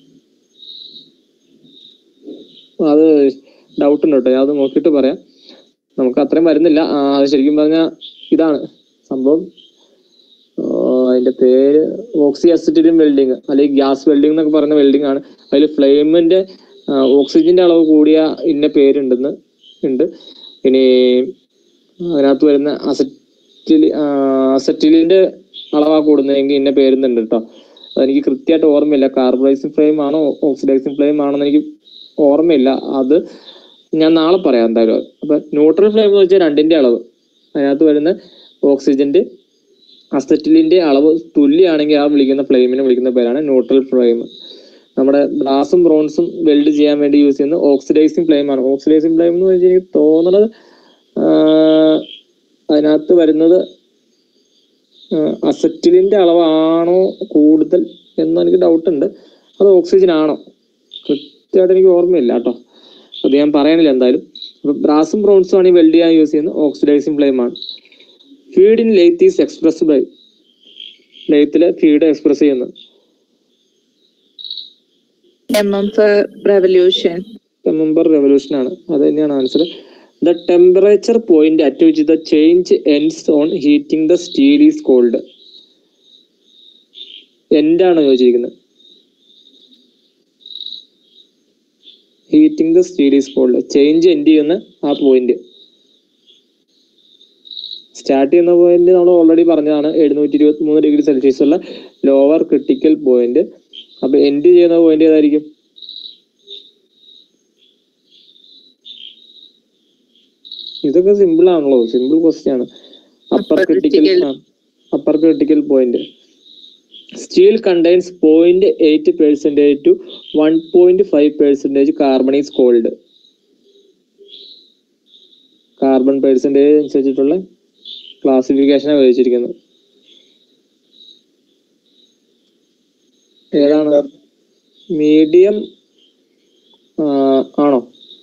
അത് ഡൗട്ട് ഉണ്ട് കേട്ടോ ഞാൻ അത് നോക്കിയിട്ട് പറയാം നമുക്ക് അത്രയും വരുന്നില്ല ആ, അത് ശരിക്കും പറഞ്ഞാൽ ഇതാണ് സംഭവം ആ, അതിന്റെ പേര് ഓക്സി അസിറ്റിലിയം വെൽഡിങ് അല്ലെങ്കിൽ ഗ്യാസ് വെൽഡിംഗ് എന്നൊക്കെ പറയുന്ന വെൽഡിംഗ് ആണ് അതിൽ ഫ്ലെയിമിന്റെ ഓക്സിജന്റെ അളവ് കൂടിയ ഇന്ന പേരുണ്ടെന്ന് ഉണ്ട് ഇനി അതിനകത്ത് വരുന്ന അസറ്റിലി അസറ്റിലിന്റെ അളവാ കൂടുന്നതെങ്കിൽ ഇന്ന പേരുന്നുണ്ട് കേട്ടോ അതെനിക്ക് കൃത്യമായിട്ട് ഓർമ്മയില്ല കാർബറൈസിങ് ഫ്ലെയിം ആണോ ഓക്സിഡൈസിങ് ഫ്ലെയിം ആണോ എന്ന് എനിക്ക് ഓർമ്മയില്ല അത് ഞാൻ നാളെ പറയാം എന്തായാലും അത്. അപ്പൊ ന്യൂട്രൽ ഫ്ലെയിം എന്ന് വെച്ചാൽ രണ്ടിന്റെ അളവ് അതിനകത്ത് വരുന്ന ഓക്സിജന്റെ അസറ്റിലിന്റെ അളവ് തുല്യമാണെങ്കിൽ ആ വിളിക്കുന്ന ഫ്ലെയിമിനെ വിളിക്കുന്ന പേരാണ് ന്യൂട്രൽ ഫ്ലെയിം നമ്മുടെ ബ്രാസും ബ്രോൺസും വെൽഡ് ചെയ്യാൻ വേണ്ടി യൂസ് ചെയ്യുന്ന ഓക്സിഡൈസിങ് ഫ്ലെയിം ആണ് ഓക്സിഡൈസിങ് ഫ്ലെയിം എന്ന് വെച്ചാൽ എനിക്ക് തോന്നുന്നത് ആഹ് അതിനകത്ത് വരുന്നത് അസറ്റിലിന്റെ അളവാണോ കൂടുതൽ എന്ന് എനിക്ക് ഡൗട്ട് ഉണ്ട് അത് ഓക്സിജൻ ആണോ കൃത്യമായിട്ട് എനിക്ക് ഓർമ്മയില്ല കേട്ടോ അത് ഞാൻ പറയണില്ല എന്തായാലും അപ്പൊ ബ്രാസും ബ്രോൺസും ആണ് ഈ വെൽഡ് ചെയ്യാൻ യൂസ് ചെയ്യുന്നത് ഓക്സിഡൈസിങ് ഫ്ലെയിം ആണ് feed in lathe is express by ലെയ്ത്തില് ഫീഡ് എക്സ്പ്രസ് ചെയ്യുന്നത് M M for revolution member revolution ആണ് അത് തന്നെയാണ് answer the temperature point at which the change ends on heating the steel is called എൻഡാണ് ചോദിച്ചിരിക്കുന്നത് heating the steel is called change end ചെയ്യുന്ന ആ point start ചെയ്യുന്ന point നമ്മൾ already പറഞ്ഞതാണ് എഴുന്നൂറ്റി ഇരുപത്തി മൂന്ന് ഡിഗ്രി സെൽഷ്യസ് ഉള്ള ലോവർ ക്രിട്ടിക്കൽ പോയിന്റ് അപ്പൊ എൻഡ് ചെയ്യുന്ന പോയിന്റ് ഏതായിരിക്കും ഇതൊക്കെ സിമ്പിൾ ആണല്ലോ സിമ്പിൾ ക്വസ്റ്റ്യൻ ആണ് upper Upper critical critical. Upper critical point steel contains point eight percentage to one point five percentage carbon is called carbon percentage അനുസരിച്ചിട്ടുള്ള ക്ലാസിഫിക്കേഷനാണ് ഉപയോഗിച്ചിരിക്കുന്നത് ഏതാണ് മീഡിയം ആണോ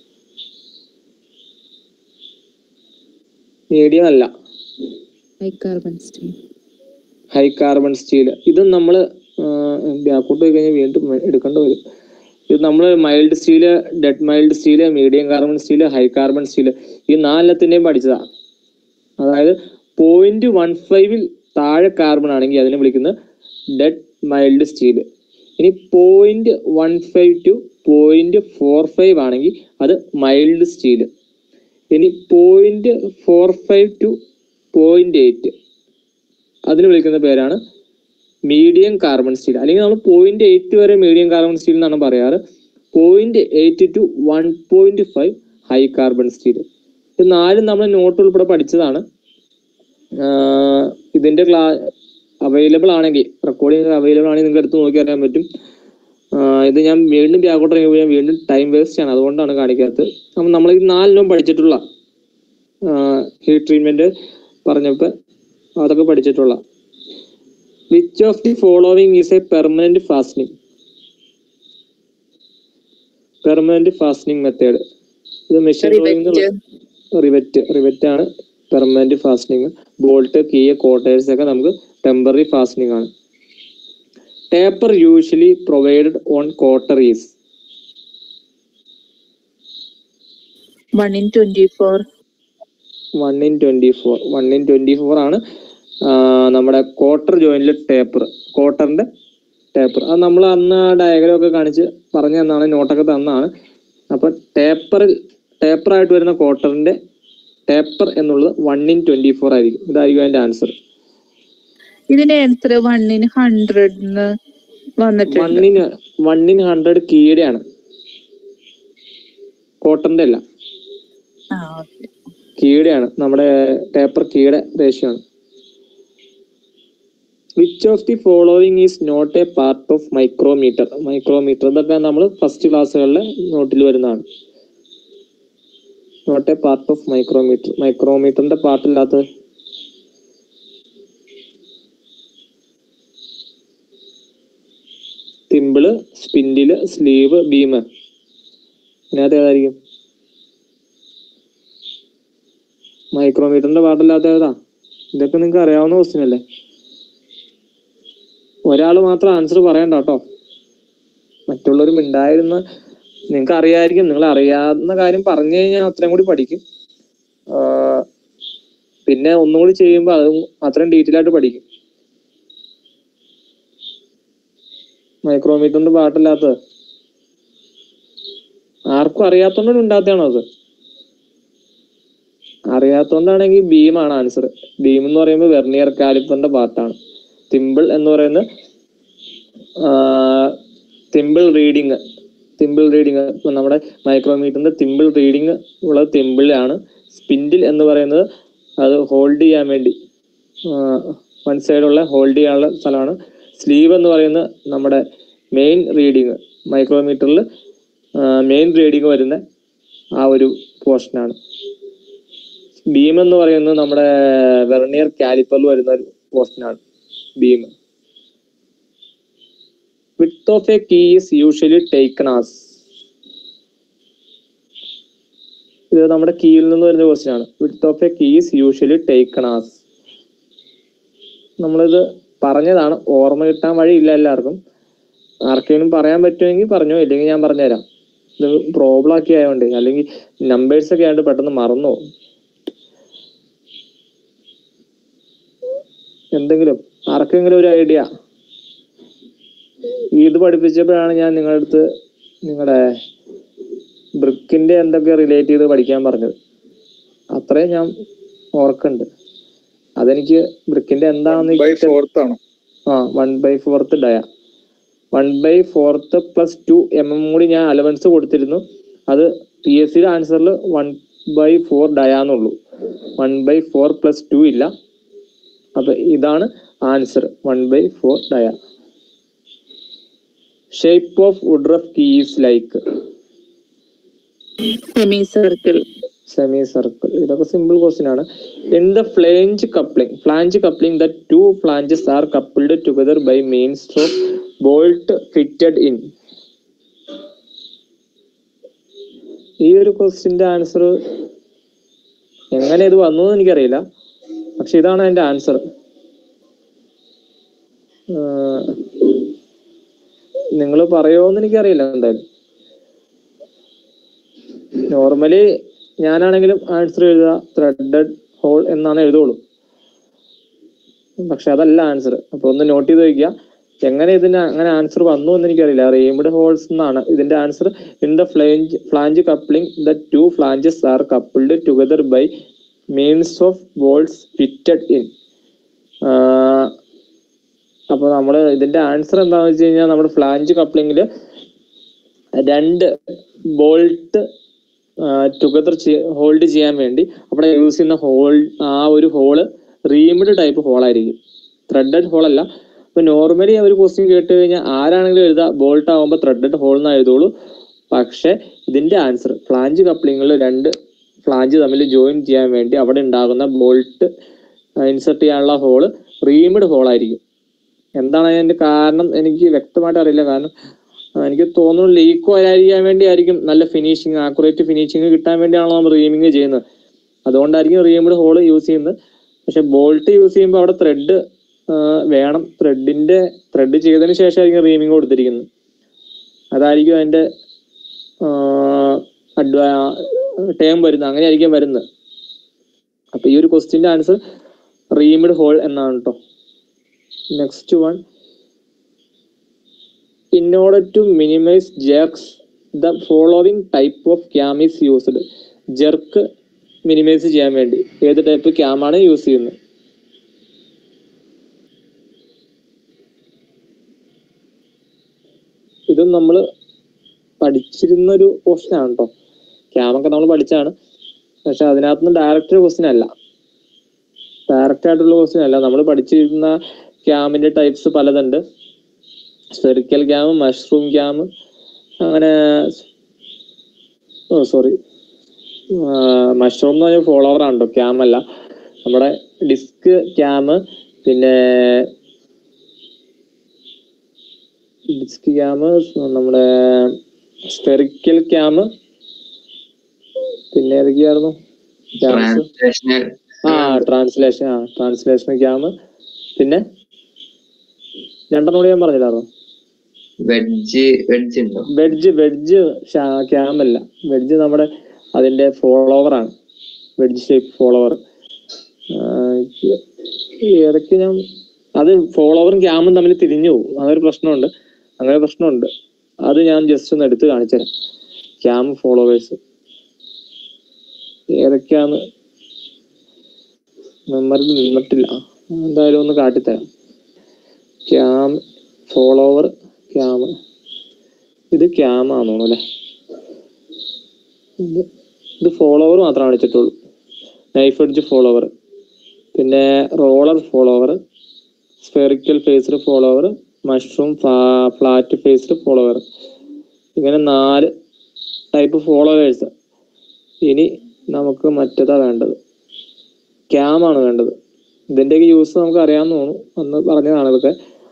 മീഡിയം അല്ല high carbon steel high carbon steel ഇത് നമ്മൾ ബാക്കോട്ട് പോയി കഴിഞ്ഞാൽ വീണ്ടും എടുക്കേണ്ടി വരും ഇത് നമ്മൾ mild steel dead mild steel medium carbon steel high carbon steel ഈ നാലെണ്ണത്തിന്റെയും പഠിച്ചതാ അതായത് പോയിന്റ് വൺ ഫൈവിൽ താഴെ കാർബൺ ആണെങ്കിൽ അതിനെ വിളിക്കുന്നത് ഡെഡ് മൈൽഡ് സ്റ്റീല് ഇനി point one five to point four five ആണെങ്കിൽ അത് മൈൽഡ് സ്റ്റീല് ഇനി point four five to point eight അതിന് വിളിക്കുന്ന പേരാണ് മീഡിയം കാർബൺ സ്റ്റീൽ അല്ലെങ്കിൽ നമ്മൾ പോയിന്റ് എയ്റ്റ് വരെ മീഡിയം കാർബൺ സ്റ്റീൽ എന്നാണ് പറയാറ് point eight to one point five high carbon steel ഇത് നാലും നമ്മൾ നോട്ട് ഉൾപ്പെടെ പഠിച്ചതാണ് ആഹ് ഇതിന്റെ ക്ലാ അവൈലബിൾ ആണെങ്കിൽ റെക്കോർഡിംഗ് അവൈലബിൾ ആണെങ്കിൽ നിങ്ങൾക്ക് എടുത്ത് നോക്കി അറിയാൻ പറ്റും ആഹ് ഇത് ഞാൻ വീണ്ടും ബാക്കോട്ട് ഇറങ്ങി ഞാൻ വീണ്ടും ടൈം വേസ്റ്റ് ആണ് അതുകൊണ്ടാണ് കാണിക്കാത്തത് അപ്പം നമ്മൾ ഈ നാലിനും പഠിച്ചിട്ടുള്ള ഹീറ്റ് ട്രീറ്റ്മെന്റ് പറഞ്ഞപ്പോൾ അതൊക്കെ പഠിച്ചിട്ടുള്ള which of the following is a permanent fastening permanent fastening method ഇത് മെഷീൻ റിവെറ്റ് റിവെറ്റ് റിവെറ്റ് ആണ് permanent fastening bolt key cotters ഒക്കെ നമുക്ക് ടെമ്പററി ഫാസ്റ്റനിങ് ആണ് taper usually provided on cotters one in twenty four one in twenty four one in twenty four ആണ് ആ, നമ്മുടെ cotter ജോയിന്റിലെ taper ക്വാർട്ടറിന്റെ ടേപ്പർ അത് നമ്മൾ അന്ന് ഡയഗ്രാം ഒക്കെ കാണിച്ച് പറഞ്ഞു തന്നാണ് നോട്ടൊക്കെ തന്നാണ് അപ്പൊ ടേപ്പറിൽ ടേപ്പർ ആയിട്ട് വരുന്ന ക്വാർട്ടറിന്റെ ടേപ്പർ എന്നുള്ളത് വൺ ഇൻ ട്വന്റി ഫോർ ആയിരിക്കും ഇതായിരിക്കും അതിന്റെ ആൻസർ ഇതിന് എത്ര വണ്ണിന് ഹൺഡ്രഡ് വന്നിട്ടുണ്ട് വണ്ണിന് വണ്ണിന് ഹൺഡ്രഡ് കീടെയാണ് കോട്ടറിന്റെ അല്ല ആ ഓക്കെ കീടെയാണ് നമ്മുടെ ടേപ്പർ കീയുടെ റേഷ്യോ ആണ് which of the following is not a part of micrometer micrometer ഇതൊക്കെ നമ്മൾ ഫസ്റ്റ് ക്ലാസ്സുകളിലെ നോട്ടിൽ വരുന്നതാണ് not a part of micrometer മൈക്രോമീറ്ററിന്റെ പാർട്ടില്ലാത്തത് തിമ്പിള് സ്പിൻഡില് സ്ലീവ് ബീമ് ഇതിനകത്ത് ഏതായിരിക്കും മൈക്രോമീറ്ററിന്റെ പാട്ടില്ലാത്ത ഏതാ ഇതൊക്കെ നിങ്ങൾക്ക് അറിയാവുന്ന ക്വസ്റ്റ്യൻ അല്ലേ ഒരാൾ മാത്രം ആൻസർ പറയണ്ട കേട്ടോ മറ്റുള്ളവർ മിണ്ടായിരുന്ന നിങ്ങൾക്ക് അറിയായിരിക്കും നിങ്ങൾ അറിയാവുന്ന കാര്യം പറഞ്ഞു കഴിഞ്ഞാൽ അത്രയും കൂടി പഠിക്കും ആ, പിന്നെ ഒന്നും കൂടി ചെയ്യുമ്പോൾ അതും അത്രയും ഡീറ്റെയിൽ ആയിട്ട് പഠിക്കും മൈക്രോമീറ്ററിന്റെ പാട്ടില്ലാത്തത് ആർക്കും അറിയാത്തോണ്ട് ഉണ്ടാത്തതാണോ അത് അറിയാത്തോണ്ടാണെങ്കിൽ ബീമാണ് ആൻസർ ബീം എന്ന് പറയുമ്പോൾ വെർണിയർ കാലിപ്പറിന്റെ പാർട്ടാണ് തിമ്പിൾ എന്ന് പറയുന്നത് തിമ്പിൾ റീഡിങ് തിമ്പിൾ റീഡിങ് ഇപ്പൊ നമ്മുടെ മൈക്രോമീറ്ററിന്റെ തിമ്പിൾ റീഡിങ് ഉള്ളത് തിമ്പിളാണ് സ്പിൻഡിൽ എന്ന് പറയുന്നത് അത് ഹോൾഡ് ചെയ്യാൻ വേണ്ടി വൺ സൈഡുള്ള ഹോൾഡ് ചെയ്യാനുള്ള സ്ഥലമാണ് സ്ലീവ് എന്ന് പറയുന്നത് നമ്മുടെ മെയിൻ റീഡിങ് മൈക്രോമീറ്ററിൽ മെയിൻ റീഡിങ് വരുന്ന ആ ഒരു പോർഷനാണ് ബീം എന്ന് പറയുന്നത് നമ്മുടെ വെർണിയർ കാലിപ്പറിൽ വരുന്ന ഒരു പോർഷനാണ് beam width of a key is usually taken as ഇത് നമ്മുടെ കീയിൽ നിന്ന് വരുന്ന ക്വസ്റ്റ്യൻ ആണ് width of a key is usually taken as നമ്മളിത് പറഞ്ഞതാണ് ഓർമ്മ കിട്ടാൻ വഴിയില്ല എല്ലാവർക്കും ആർക്കെങ്കിലും പറയാൻ പറ്റുമെങ്കിൽ പറഞ്ഞോ ഇല്ലെങ്കിൽ ഞാൻ പറഞ്ഞുതരാം ഇത് പ്രോബ്ലം ഒക്കെ ആയതുകൊണ്ട് അല്ലെങ്കിൽ നമ്പേഴ്സ് ഒക്കെ ആയതുകൊണ്ട് പെട്ടെന്ന് മറന്നു പോകും. എന്തെങ്കിലും ആർക്കെങ്കിലും ഒരു ഐഡിയ ഇത് പഠിപ്പിച്ചപ്പോഴാണ് ഞാൻ നിങ്ങളുടെ അടുത്ത് നിങ്ങളുടെ ബ്രിക്കിന്റെ എന്തൊക്കെ റിലേറ്റ് ചെയ്ത് പഠിക്കാൻ പറഞ്ഞത് അത്രയും ഞാൻ ഓർക്കുന്നുണ്ട് അതെനിക്ക് ബ്രിക്കിന്റെ എന്താണെന്ന് ബൈ എനിക്ക് ഫോർത്ത് ആണോ ആ one by fourth dia one by fourth plus two M M കൂടി ഞാൻ അലവൻസ് കൊടുത്തിരുന്നു അത് പി എസ് സിയുടെ ആൻസറിൽ വൺ ബൈ ഫോർ ഡയ എന്നുള്ളൂ one by four plus two ഇല്ല അപ്പൊ ഇതാണ് answer one by four dia shape of woodruff keys like semicircle semicircle ഇതൊക്കെ സിമ്പിൾ ക്വസ്റ്റ്യൻ ആണ് in the flange coupling flange coupling the two flanges are coupled together by means of bolt fitted in ഈ ഒരു ക്വസ്റ്റിന്റെ answer എങ്ങനെ ഇത് വന്നു എന്ന് എനിക്കറിയില്ല പക്ഷെ ഇതാണ് അതിന്റെ ആൻസർ നിങ്ങൾ പറയുമോന്ന് എനിക്കറിയില്ല എന്തായാലും നോർമലി ഞാനാണെങ്കിലും ആൻസർ എഴുതുക ത്രെഡഡ് ഹോൾ എന്നാണ് എഴുതുള്ളൂ പക്ഷെ അതല്ല ആൻസർ അപ്പൊ ഒന്ന് നോട്ട് ചെയ്ത് വയ്ക്കുക എങ്ങനെ ഇതിന് അങ്ങനെ ആൻസർ വന്നു എന്ന് എനിക്കറിയില്ല റെയിംഡ് ഹോൾസ് എന്നാണ് ഇതിന്റെ answer in the flange flange coupling the two flanges are coupled together by means of bolts fitted in അപ്പൊ നമ്മള് ഇതിന്റെ ആൻസർ എന്താണെന്ന് വെച്ച് കഴിഞ്ഞാൽ നമ്മുടെ ഫ്ലാഞ്ച് കപ്ലിംഗില് രണ്ട് ബോൾട്ട് ടുഗദർ ഹോൾഡ് ചെയ്യാൻ വേണ്ടി അവിടെ യൂസ് ചെയ്യുന്ന ഹോൾ ആ ഒരു ഹോള് റീംഡ് ടൈപ്പ് ഹോളായിരിക്കും ത്രെഡഡ് ഹോൾ അല്ല ഇപ്പൊ നോർമലി ഒരു ക്വസ്റ്റ്യൻ കേട്ട് കഴിഞ്ഞാൽ ആരാണെങ്കിലും എഴുതാ ബോൾട്ട് ആകുമ്പോൾ ത്രെഡഡ് ഹോൾ എന്ന് എഴുതുള്ളൂ പക്ഷെ ഇതിന്റെ ആൻസർ ഫ്ലാഞ്ച് കപ്ലിങ്ങിൽ രണ്ട് ഫ്ലാഞ്ച് തമ്മിൽ ജോയിൻ ചെയ്യാൻ വേണ്ടി അവിടെ ഉണ്ടാകുന്ന ബോൾട്ട് ഇൻസെർട്ട് ചെയ്യാനുള്ള ഹോള് റീംഡ് ഹോൾ ആയിരിക്കും എന്താണ് അതിന്റെ കാരണം എനിക്ക് വ്യക്തമായിട്ട് അറിയില്ല കാരണം ആ, എനിക്ക് തോന്നുന്നു ലീക്ക് വരാതിരിക്കാൻ വേണ്ടി ആയിരിക്കും നല്ല ഫിനിഷിങ് ആക്യുറേറ്റ് ഫിനിഷിങ് കിട്ടാൻ വേണ്ടിയാണല്ലോ നമ്മൾ റീമിങ് ചെയ്യുന്നത് അതുകൊണ്ടായിരിക്കും റീംഡ് ഹോൾ യൂസ് ചെയ്യുന്നത് പക്ഷെ ബോൾട്ട് യൂസ് ചെയ്യുമ്പോൾ അവിടെ ത്രെഡ് വേണം ത്രെഡിന്റെ ത്രെഡ് ചെയ്തതിന് ശേഷമായിരിക്കും റീമിങ് കൊടുത്തിരിക്കുന്നത് അതായിരിക്കും അതിന്റെ അഡ്വാ ടേം വരുന്നത് അങ്ങനെയായിരിക്കും വരുന്നത് അപ്പൊ ഈ ഒരു ക്വസ്റ്റിന്റെ ആൻസർ റീമിഡ് ഹോൾ എന്നാണ് കേട്ടോ next one in order to minimize jerks the following type of cam is used jerk minimise ചെയ്യാൻ വേണ്ടി ഏത് ടൈപ്പ് ക്യാം ആണ് യൂസ് ചെയ്യുന്നത് ഇതും നമ്മൾ പഠിച്ചിരുന്ന ഒരു ക്വസ്റ്റ്യൻ ആണ് കേട്ടോ ക്യാമൊക്കെ നമ്മൾ പഠിച്ചാണ് പക്ഷെ അതിനകത്തുനിന്ന് ഡയറക്റ്റ് ക്വസ്റ്റ്യൻ അല്ല ഡയറക്റ്റ് ആയിട്ടുള്ള ക്വസ്റ്റ്യൻ അല്ല നമ്മൾ പഠിച്ചിരുന്ന ക്യാമിന്റെ ടൈപ്സ് പലതുണ്ട് സ്പെറിക്കൽ ക്യാം മഷ്റൂം ക്യാം അങ്ങനെ ഓ സോറി മഷ്റൂം എന്ന് പറഞ്ഞാൽ ഫോളോവർ ആണ് കേട്ടോ ക്യാം അല്ല നമ്മുടെ ഡിസ്ക് ക്യാം പിന്നെ ഡിസ്ക് ക്യാം നമ്മുടെ സ്പെറിക്കൽ ക്യാം പിന്നെ ഏതൊക്കെയായിരുന്നു ക്യാംസ് ട്രാൻസ്ലേഷണൽ ആ ട്രാൻസ്ലേഷൻ ആ ട്രാൻസ്ലേഷൻ ക്യാം പിന്നെ രണ്ടെണ്ണം കൂടി ഞാൻ പറഞ്ഞില്ലായിരുന്നോ വെഡ്ജ് വെഡ്ജ് ഉണ്ടോ വെഡ്ജ് വെഡ്ജ് ക്യാം അല്ല വെഡ്ജ് നമ്മുടെ അതിന്റെ ഫോളോവർ ആണ് വെഡ്ജ് ഷേപ്പ് ഫോളോവർ ഏതൊക്കെ ഞാൻ അത് ഫോളോവറും ക്യാമും തമ്മിൽ തിരിഞ്ഞു പോകും അങ്ങനെ ഒരു പ്രശ്നമുണ്ട് അങ്ങനെ പ്രശ്നമുണ്ട് അത് ഞാൻ ജസ്റ്റ് ഒന്ന് എടുത്ത് കാണിച്ചുതരാം ക്യാം ഫോളോവേഴ്സ് ഏതൊക്കെയാന്ന് മെമ്മറിൽ നിന്നിട്ടില്ല എന്തായാലും ഒന്ന് കാട്ടിത്തരാം ക്യാം ഫോളോവർ ക്യാം ഇത് ക്യാം ആണെന്ന് തോന്നുന്നു അല്ലേ ഇത് ഇത് ഫോളോവർ മാത്രമാണ് അടിച്ചിട്ടുള്ളൂ നൈഫ് എഡ്ജ് ഫോളോവർ പിന്നെ roller follower spherical faced follower mushroom flat faced follower ഇങ്ങനെ നാല് ടൈപ്പ് ഫോളോവേഴ്സ് ഇനി നമുക്ക് മറ്റേതാ വേണ്ടത് ക്യാം ആണ് വേണ്ടത് ഇതിന്റെയൊക്കെ യൂസ് നമുക്ക് അറിയാമെന്ന് തോന്നുന്നു അന്ന് പറഞ്ഞതാണ് ഇതൊക്കെ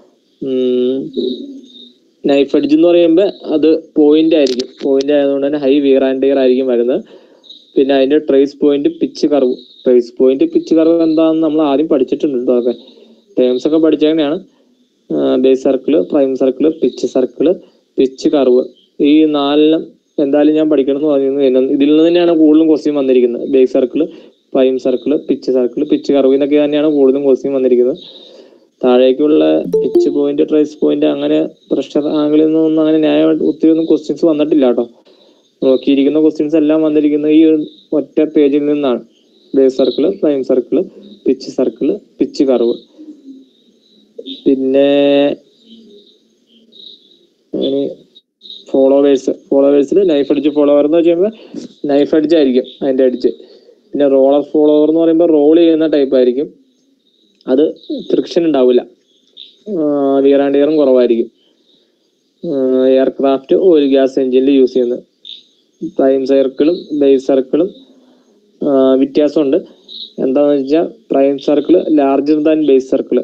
നൈഫ് എഡ്ജ് എന്ന് പറയുമ്പോൾ അത് പോയിന്റ് ആയിരിക്കും പോയിന്റ് ആയതുകൊണ്ട് തന്നെ ഹൈ വിയർ ആൻഡ് ഡിയർ ആയിരിക്കും വരുന്നത് പിന്നെ അതിന്റെ trace point pitch curve trace point pitch curve എന്താണെന്ന് നമ്മൾ ആദ്യം പഠിച്ചിട്ടുണ്ട് കേട്ടോ അതൊക്കെ ടേംസ് ഒക്കെ പഠിച്ചതന്നെയാണ് base circle prime circle pitch circle pitch curve ഈ നാലിനും എന്തായാലും ഞാൻ പഠിക്കണം എന്ന് പറഞ്ഞിരുന്നു എന്നെ- ഇതിൽ നിന്ന് തന്നെയാണ് കൂടുതലും ക്വസ്റ്റ്യൻ വന്നിരിക്കുന്നത് base circle prime circle pitch circle pitch curve എന്നൊക്കെ തന്നെയാണ് കൂടുതലും ക്വസ്റ്റ്യൻ വന്നിരിക്കുന്നത് താഴേക്കുള്ള പിച്ച് പോയിന്റ് ട്രേസ് പോയിന്റ് അങ്ങനെ പ്രഷർ ആംഗിളിൽ നിന്നൊന്നും അങ്ങനെ ന്യായമായിട്ട് ഒത്തിരി ഒന്നും ക്വസ്റ്റ്യൻസ് വന്നിട്ടില്ല കേട്ടോ നോക്കിയിരിക്കുന്ന ക്വസ്റ്റ്യൻസ് എല്ലാം വന്നിരിക്കുന്നത് ഈ ഒരു ഒറ്റ പേജിൽ നിന്നാണ് base circle prime circle pitch circle pitch curve പിന്നെ ഫോളോവേഴ്സ് ഫോളോവേഴ്സിൽ നൈഫ് അടിച്ച് ഫോളോവർ എന്ന് വെച്ച് കഴിയുമ്പോൾ നൈഫ് അടിച്ച് ആയിരിക്കും അതിന്റെ അടിച്ച് പിന്നെ റോളർ ഫോളോവർ എന്ന് പറയുമ്പോൾ റോൾ ചെയ്യുന്ന ടൈപ്പ് ആയിരിക്കും അത് ഫ്രിക്ഷൻ ഉണ്ടാവില്ല വിയർ ആൻഡ് ഇയറും കുറവായിരിക്കും എയർക്രാഫ്റ്റ് ഓയിൽ ഗ്യാസ് എഞ്ചിനിൽ യൂസ് ചെയ്യുന്നത് പ്രൈം സർക്കിളും ബേസ് സർക്കിളും വ്യത്യാസമുണ്ട് എന്താണെന്ന് വെച്ചാൽ prime circle larger than base circle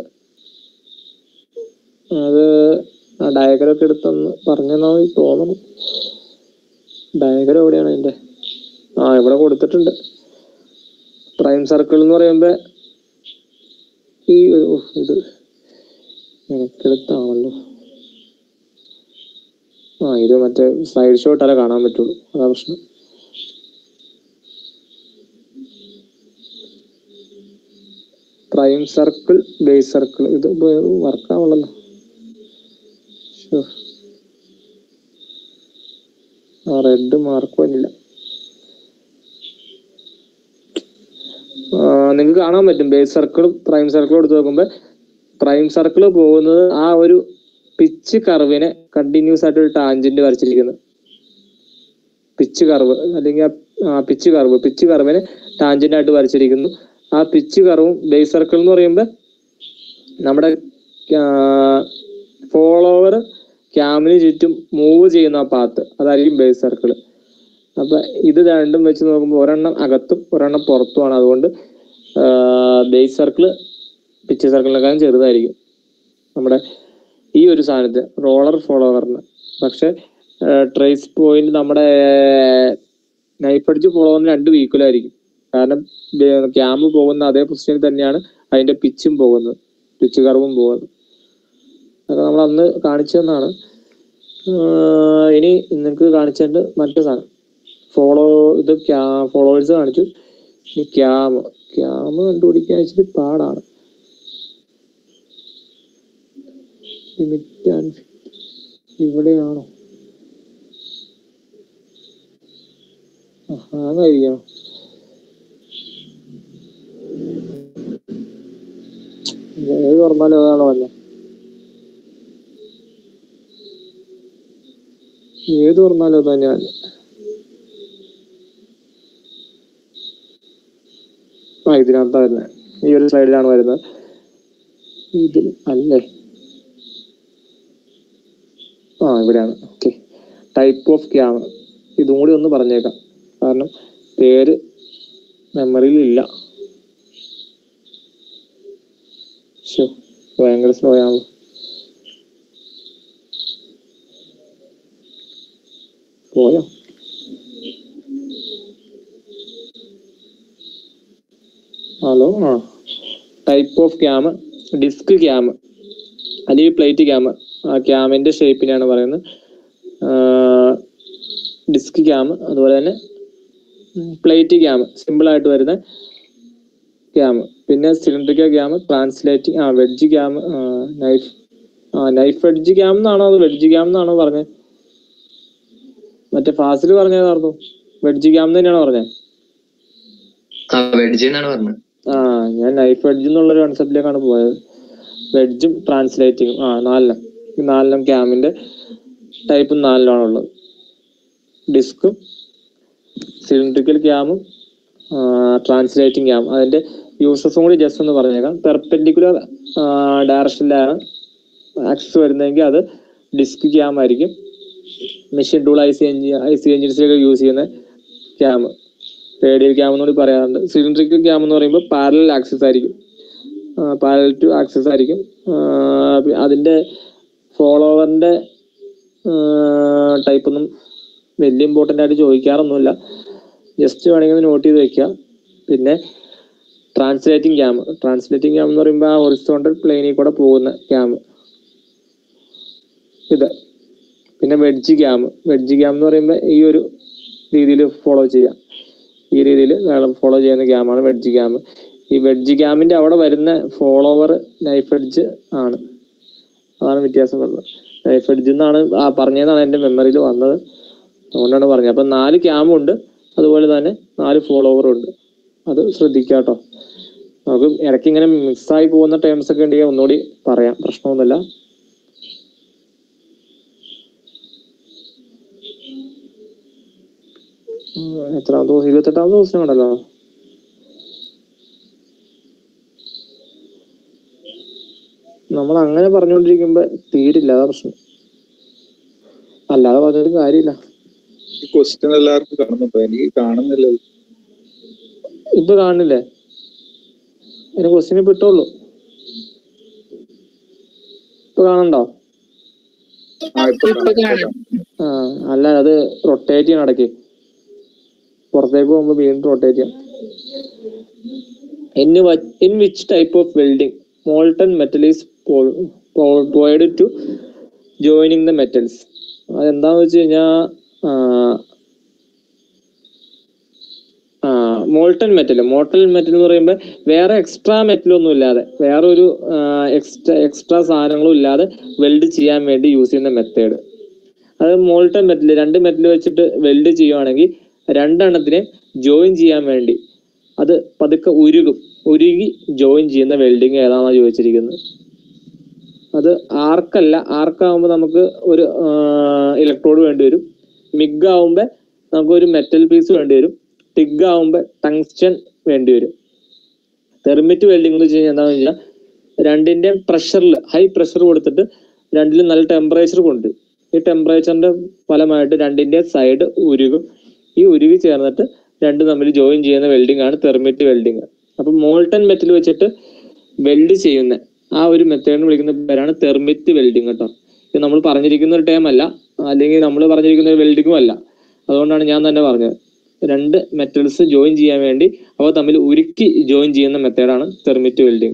അത് ആ ഡയഗ്രം ഒക്കെ എടുത്തൊന്ന് പറഞ്ഞെന്നാ തോന്നുന്നു ഡയഗ്രം എവിടെയാണ് അതിന്റെ ആ ഇവിടെ കൊടുത്തിട്ടുണ്ട് പ്രൈം സർക്കിൾ എന്ന് പറയുമ്പോ ഈ ഓ, ഇത് എനിക്കെടുത്താണല്ലോ ആ ഇത് മറ്റേ സൈഡ് ഷോട്ടല്ലേ കാണാൻ പറ്റുള്ളൂ അതാ പ്രശ്നം പ്രൈം സർക്കിൾ ബേസ് സർക്കിൾ ഇത് വർക്കാവുള്ളല്ലോ ശ്ശോ. ആ റെഡ് മാർക്ക് വന്നില്ല നിങ്ങൾക്ക് കാണാൻ പറ്റും ബേസ് സർക്കിളും പ്രൈം സർക്കിളും എടുത്ത് നോക്കുമ്പോൾ പ്രൈം സർക്കിൾ പോകുന്നത് ആ ഒരു പിച്ച് കർവിനെ കണ്ടിന്യൂസ് ആയിട്ട് ഒരു ടാഞ്ചന്റ് വരച്ചിരിക്കുന്നത് പിച്ച് കർവ് അല്ലെങ്കിൽ ആ പിച്ച് കർവ് പിച്ച് കർവിനെ ടാഞ്ചന്റ് ആയിട്ട് വരച്ചിരിക്കുന്നു ആ പിച്ച് കർവും ബേസ് സർക്കിൾ എന്ന് പറയുമ്പോൾ നമ്മുടെ ഫോളോവർ ക്യാമിന് ചുറ്റും മൂവ് ചെയ്യുന്ന ആ പാത്ത് അതായിരിക്കും ബേസ് സർക്കിൾ അപ്പൊ ഇത് രണ്ടും വെച്ച് നോക്കുമ്പോൾ ഒരെണ്ണം അകത്തും ഒരെണ്ണം പുറത്തുമാണ് അതുകൊണ്ട് ബേസ് സർക്കിള് പിച്ച് സർക്കിളിനെക്കാളും ചെറുതായിരിക്കും നമ്മുടെ ഈ ഒരു സാധനത്തിന് റോളർ ഫോളോവറിന് പക്ഷെ ട്രേസ് പോയിന്റ് നമ്മുടെ നൈഫ് അടിച്ച് ഫോളോവറിന് രണ്ടും ഈക്വൽ ആയിരിക്കും കാരണം ക്യാമ്പ് പോകുന്ന അതേ പൊസിഷനിൽ തന്നെയാണ് അതിന്റെ പിച്ചും പോകുന്നത് പിച്ച് കർവും പോകുന്നത് അതൊക്കെ നമ്മൾ അന്ന് കാണിച്ചു തന്നാണ് ആഹ് ഇനി നിങ്ങൾക്ക് കാണിച്ചിട്ട് മറ്റു സാധനം ഫോളോ ഇത് ക്യാ ഫോളോവേഴ്സ് കാണിച്ചു ഇനി ക്യാം ക്യാം കണ്ടുപിടിക്കാൻ ഇച്ചിരി പാടാണ് ലിമിറ്റ് ആൻഡ് ഇവിടെയാണോ ഹാങ്ങായിരിക്കണം ഏത് തുറന്നാലും അതാണോ അല്ല ഏത് തുറന്നാലും അത് തന്നെയാണ് ആ ഇതിനകത്താണ് വരുന്നത് ഈ ഒരു സ്ലൈഡിലാണ് വരുന്നത് ഇതിൽ അല്ലേ ആ ഇവിടെയാണ് ഓക്കെ ടൈപ്പ് ഓഫ് ക്യാമ ഇതും കൂടി ഒന്ന് പറഞ്ഞേക്കാം കാരണം പേര് മെമ്മറിയിൽ ഇല്ല ശോ, ഭയങ്കര സ്ലോ ആണല്ലോ പോയോ ഹലോ ആ type of cam disc cam അല്ലെങ്കിൽ പ്ലേറ്റ് ക്യാമ ആ ക്യാമിന്റെ ഷേപ്പിനെയാണ് പറയുന്നത് ഡിസ്ക് ക്യാം അതുപോലെ തന്നെ പ്ലേറ്റ് ക്യാം സിമ്പിൾ ആയിട്ട് വരുന്ന ക്യാം പിന്നെ സിലിണ്ടറിക്കൽ ക്യാം ട്രാൻസ്ലേറ്റിംഗ് ആ വെഡ്ജ് ക്യാം നൈഫ് ആ നൈഫ് വെഡ്ജ് ക്യാം എന്നാണോ അത് വെഡ്ജ് ക്യാം എന്നാണോ പറഞ്ഞത് മറ്റേ ഫാസിൽ പറഞ്ഞതായിരുന്നു വെഡ്ജ് ക്യാം തന്നെയാണോ പറഞ്ഞത് ആ വെഡ്ജ് എന്നാണ് പറഞ്ഞത് ആ ഞാൻ നൈഫ് വെഡ്ജ് എന്നുള്ള ഒരു കൺസെപ്റ്റിലേക്കാണ് പോയത് വെഡ്ജും ട്രാൻസ്ലേറ്റിംഗും ആ നാലെണ്ണം ഈ നാലെണ്ണം ക്യാമിന്റെ ടൈപ്പും നാലെണ്ണമാണ് ഉള്ളത് ഡിസ്കും സിലിണ്ടറിക്കൽ ക്യാമും ട്രാൻസ്ലേറ്റിംഗ് ക്യാം അതിന്റെ യൂസസും കൂടി ജസ്റ്റ് ഒന്ന് പറഞ്ഞേക്കാം പെർപെൻഡിക്കുലർ ഡയറക്ഷനിലാണ് ആക്സസ് വരുന്നതെങ്കിൽ അത് ഡിസ്ക് ക്യാം ആയിരിക്കും machine tool I C engine I C എഞ്ചിൻസിലൊക്കെ യൂസ് ചെയ്യുന്ന ക്യാം റേഡിയൽ ക്യാം എന്ന് കൂടി പറയാറുണ്ട് സിലിണ്ടറിക്കൽ ക്യാം എന്ന് പറയുമ്പോൾ പാരലൽ ആക്സസ് ആയിരിക്കും പാരലൽ ടു ആക്സസ് ആയിരിക്കും ആ, പി- അതിന്റെ ഫോളോവറിന്റെ ടൈപ്പ് ഒന്നും വലിയ ഇമ്പോർട്ടൻ്റ് ആയിട്ട് ചോദിക്കാറൊന്നുമില്ല ജസ്റ്റ് വേണമെങ്കിൽ നോട്ട് ചെയ്ത് വെക്കുക പിന്നെ ട്രാൻസ്ലേറ്റിംഗ് ക്യാം ട്രാൻസ്ലേറ്റിംഗ് ക്യാം എന്ന് പറയുമ്പോൾ ആ ഹൊറിസോണ്ടൽ പ്ലെയിനിൽ കൂടെ പോകുന്ന ക്യാം ഇത് പിന്നെ പിന്നെ വെഡ്ജ് ക്യാം വെഡ്ജ് ക്യാം എന്ന് പറയുമ്പോൾ ഈ ഒരു രീതിയിൽ ഫോളോ ചെയ്യാം ഈ രീതിയിൽ ഫോളോ ചെയ്യുന്ന ക്യാമാണ് വെഡ്ജ് ക്യാം ഈ വെഡ്ജ് ക്യാമിന്റെ അവിടെ വരുന്ന ഫോളോവർ നൈഫ് എഡ്ജ് ആണ് അതാണ് വ്യത്യാസം വരുന്നത് നൈഫ് എഡ്ജ് എന്നാണ് ആ പറഞ്ഞതെന്നാണ് എൻ്റെ മെമ്മറിയിൽ വന്നത് അതുകൊണ്ടാണ് പറഞ്ഞത് അപ്പം നാല് ക്യാമും ഉണ്ട് അതുപോലെ തന്നെ നാല് ഫോളോവറും ഉണ്ട് അത് ശ്രദ്ധിക്കുക കേട്ടോ നമുക്ക് ഇടയ്ക്ക് ഇങ്ങനെ മിക്സായി പോകുന്ന ടേംസ് ഒക്കെ ഉണ്ടെങ്കിൽ ഒന്നുകൂടി പറയാം പ്രശ്നമൊന്നുമില്ല ഉം, എത്രാമത്തെ ദിവസം ഇരുപത്തെട്ടാമത്തെ ദിവസം ഉണ്ടല്ലോ നമ്മൾ അങ്ങനെ പറഞ്ഞുകൊണ്ടിരിക്കുമ്പോ തീരില്ല അതാ പ്രശ്നം അല്ലാതെ പറഞ്ഞൊരു കാര്യമില്ല ഈ ക്വസ്റ്റ്യൻ എല്ലാവർക്കും കാണുന്നുണ്ടോ എനിക്ക് കാണുന്നില്ല ഇത്. ഇപ്പൊ കാണില്ലേ എന്നെ ക്വസ്റ്റ്യൻ ഇപ്പൊ ഇട്ടോളൂ ഇപ്പൊ കാണണ്ടോ ആ ഇപ്പൊ ഇപ്പൊ കാണാം, കാണാം. ഇപ്പൊ കാണാം. ആ അല്ല അത് റൊട്ടേറ്റ് ചെയ്യണം ഇടയ്ക്ക് പുറത്തേക്ക് പോകുമ്പോ വീണ്ടും റൊട്ടേറ്റ് ചെയ്യാം in in which type of welding molten metal is provide to joining the metals അതെന്താന്ന് വെച്ച് കഴിഞ്ഞാ മോൾട്ടൺ മെറ്റൽ മോൾട്ടൺ മെറ്റൽ എന്ന് പറയുമ്പോൾ വേറെ എക്സ്ട്രാ മെറ്റൽ ഒന്നും ഇല്ലാതെ വേറെ ഒരു എക്സ്ട്രാ എക്സ്ട്രാ സാധനങ്ങളും ഇല്ലാതെ വെൽഡ് ചെയ്യാൻ വേണ്ടി യൂസ് ചെയ്യുന്ന മെത്തേഡ് അത് മോൾട്ടൺ മെറ്റൽ രണ്ട് മെറ്റൽ വെച്ചിട്ട് വെൽഡ് ചെയ്യുവാണെങ്കിൽ രണ്ടെണ്ണത്തിനെ ജോയിൻ ചെയ്യാൻ വേണ്ടി അത് പതുക്കെ ഉരുകും ഉരുകി ജോയിൻ ചെയ്യുന്ന വെൽഡിങ് ഏതാണെന്നാണ് ചോദിച്ചിരിക്കുന്നത് അത് ആർക്കല്ല ആർക്കാവുമ്പോൾ നമുക്ക് ഒരു ഇലക്ട്രോഡ് വേണ്ടി വരും മിഗ് ആവുമ്പോൾ നമുക്ക് ഒരു മെറ്റൽ പീസ് വേണ്ടി വരും ടിഗ് ആവുമ്പോൾ ടങ്സ്റ്റൺ വേണ്ടി വരും തെർമിറ്റ് വെൽഡിംഗ് എന്ന് വെച്ച് കഴിഞ്ഞാൽ എന്താണെന്ന് വെച്ചാൽ രണ്ടിന്റെ പ്രഷറിൽ ഹൈ പ്രഷർ കൊടുത്തിട്ട് രണ്ടിലും നല്ല ടെമ്പറേച്ചർ കൊണ്ട് ഈ ടെമ്പറേച്ചറിന്റെ ഫലമായിട്ട് രണ്ടിന്റെ സൈഡ് ഉരുകും ഈ ഉരുകി ചേർന്നിട്ട് രണ്ട് തമ്മിൽ ജോയിൻ ചെയ്യുന്ന വെൽഡിംഗ് ആണ് തെർമിറ്റ് വെൽഡിംഗ് അപ്പൊ മോൾട്ടൺ മെറ്റൽ വെച്ചിട്ട് വെൽഡ് ചെയ്യുന്ന ആ ഒരു മെത്തേഡിന് വിളിക്കുന്ന പേരാണ് തെർമിറ്റ് വെൽഡിംഗ് കേട്ടോ ഇത് നമ്മൾ പറഞ്ഞിരിക്കുന്ന ഒരു ടൈം അല്ല അല്ലെങ്കിൽ നമ്മൾ പറഞ്ഞിരിക്കുന്ന ഒരു വെൽഡിങ്ങും അല്ല അതുകൊണ്ടാണ് ഞാൻ തന്നെ പറഞ്ഞത് രണ്ട് മെറ്റൽസ് ജോയിൻ ചെയ്യാൻ വേണ്ടി അവ തമ്മിൽ ഉരുക്കി ജോയിൻ ചെയ്യുന്ന മെത്തേഡാണ് തെർമിറ്റ് വെൽഡിംഗ്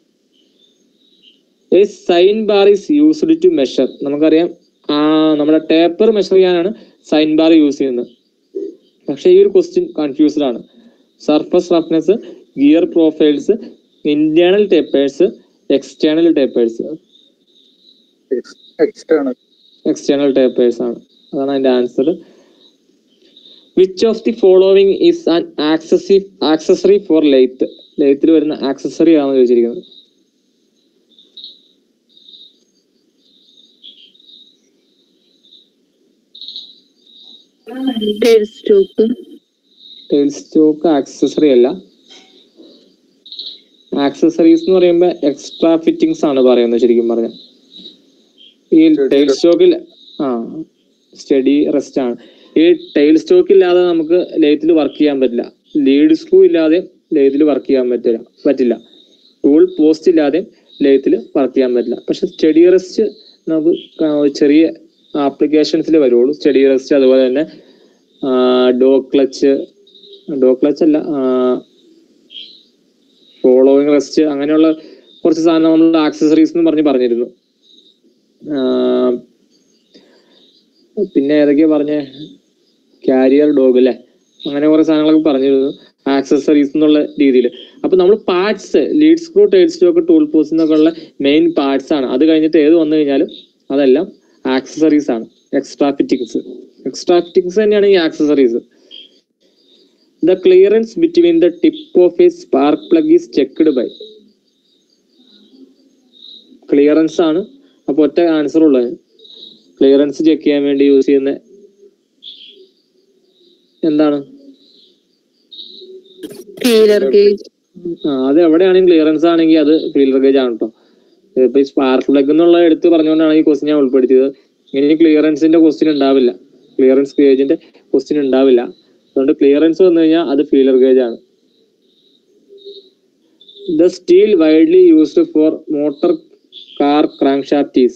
ഈ sine bar is used to measure നമുക്കറിയാം ആ നമ്മുടെ ടേപ്പർ മെഷർ ചെയ്യാനാണ് സൈൻ ബാർ യൂസ് ചെയ്യുന്നത് പക്ഷെ ഈ ഒരു ക്വസ്റ്റ്യൻ കൺഫ്യൂസ്ഡ് ആണ് surface roughness gear profiles internal tapers external tapers external external tapers ആണ് അതാണ് അതിന്റെ answer which of the following is an ആക്സസി ആക്സസറി ഫോർ ലെയ്ത്ത് ലെയ്ത്തിൽ വരുന്ന ആക്സസറി ആണെന്ന് ചോദിച്ചിരിക്കുന്നത് tail stock tail stock accessory അല്ല ആക്സസറീസ് എന്ന് പറയുമ്പോൾ എക്സ്ട്രാ ഫിറ്റിംഗ്സ് ആണ് പറയുന്നത് ശരിക്കും പറഞ്ഞ ഈ ടെയിൽ സ്റ്റോക്കിൽ ആ സ്റ്റഡി റെസ്റ്റ് ആണ് ഈ ടെയിൽ സ്റ്റോക്ക് ഇല്ലാതെ നമുക്ക് ലെയ്ത്തിൽ വർക്ക് ചെയ്യാൻ പറ്റില്ല ലീഡ് സ്ക്രൂ ഇല്ലാതെ ലെയ്ത്തിൽ വർക്ക് ചെയ്യാൻ പറ്റില്ല പറ്റില്ല ടൂൾ പോസ്റ്റ് ഇല്ലാതെ ലെയ്ത്തിൽ വർക്ക് ചെയ്യാൻ പറ്റില്ല പക്ഷെ സ്റ്റഡി റെസ്റ്റ് നമുക്ക് ക- ചെറിയ ആപ്ലിക്കേഷൻസിൽ വരുള്ളൂ സ്റ്റഡി റെസ്റ്റ് അതുപോലെ തന്നെ ഡോ ക്ലച്ച് ഡോ ക്ലച്ച് അല്ല ഫോളോയിങ് റെസ്റ്റ് അങ്ങനെയുള്ള കുറച്ച് സാധനം നമ്മൾ ആക്സസറീസ് എന്ന് പറഞ്ഞ് പറഞ്ഞിരുന്നു ആ, പിന്നെ ഏതൊക്കെയാ പറഞ്ഞ കാരിയർ ഡോഗ് അല്ലേ അങ്ങനെ കുറെ സാധനങ്ങളൊക്കെ പറഞ്ഞിരുന്നു ആക്സസറീസ് എന്നുള്ള രീതിയിൽ അപ്പൊ നമ്മൾ parts lead screw tail stock tool post എന്നൊക്കെ ഉള്ള മെയിൻ പാർട്സ് ആണ് അത് കഴിഞ്ഞിട്ട് ഏത് വന്നു കഴിഞ്ഞാലും അതെല്ലാം ആക്സസറീസ് ആണ് എക്സ്ട്രാ ഫിറ്റിംഗ്സ് എക്സ്ട്രാ ഫിറ്റിംഗ്സ് തന്നെയാണ് ഈ accessories the clearance between the tip of a spark plug is checked by clearance ആണ് അപ്പൊ ഒറ്റ ആൻസർ ഉള്ളത് ക്ലിയറൻസ് ചെക്ക് ചെയ്യാൻ വേണ്ടി യൂസ് ചെയ്യുന്ന എന്താണ് ഫീലർ ഗേജ് ആ, അത് എവിടെയാണെങ്കിൽ ക്ലിയറൻസ് ആണെങ്കിൽ അത് ഫീൽഡർ ഗേജ് ആണ് കേട്ടോ ഇപ്പൊ ഈ സ്പാർക്ക് പ്ലഗ് എന്നുള്ള എടുത്ത് പറഞ്ഞുകൊണ്ടാണ് ഈ ക്വസ്റ്റ്യൻ ഞാൻ ഉൾപ്പെടുത്തിയത് ഇനി ക്ലിയറൻസിന്റെ ക്വസ്റ്റ്യൻ ഉണ്ടാവില്ല ക്ലിയറൻസ് ഗേജിന്റെ ക്വസ്റ്റ്യൻ ഉണ്ടാവില്ല അതുകൊണ്ട് ക്ലിയറൻസ് വന്നു കഴിഞ്ഞാൽ അത് ഫീലർ ഗേജ് ആണ് the steel widely used for motor car crankshafts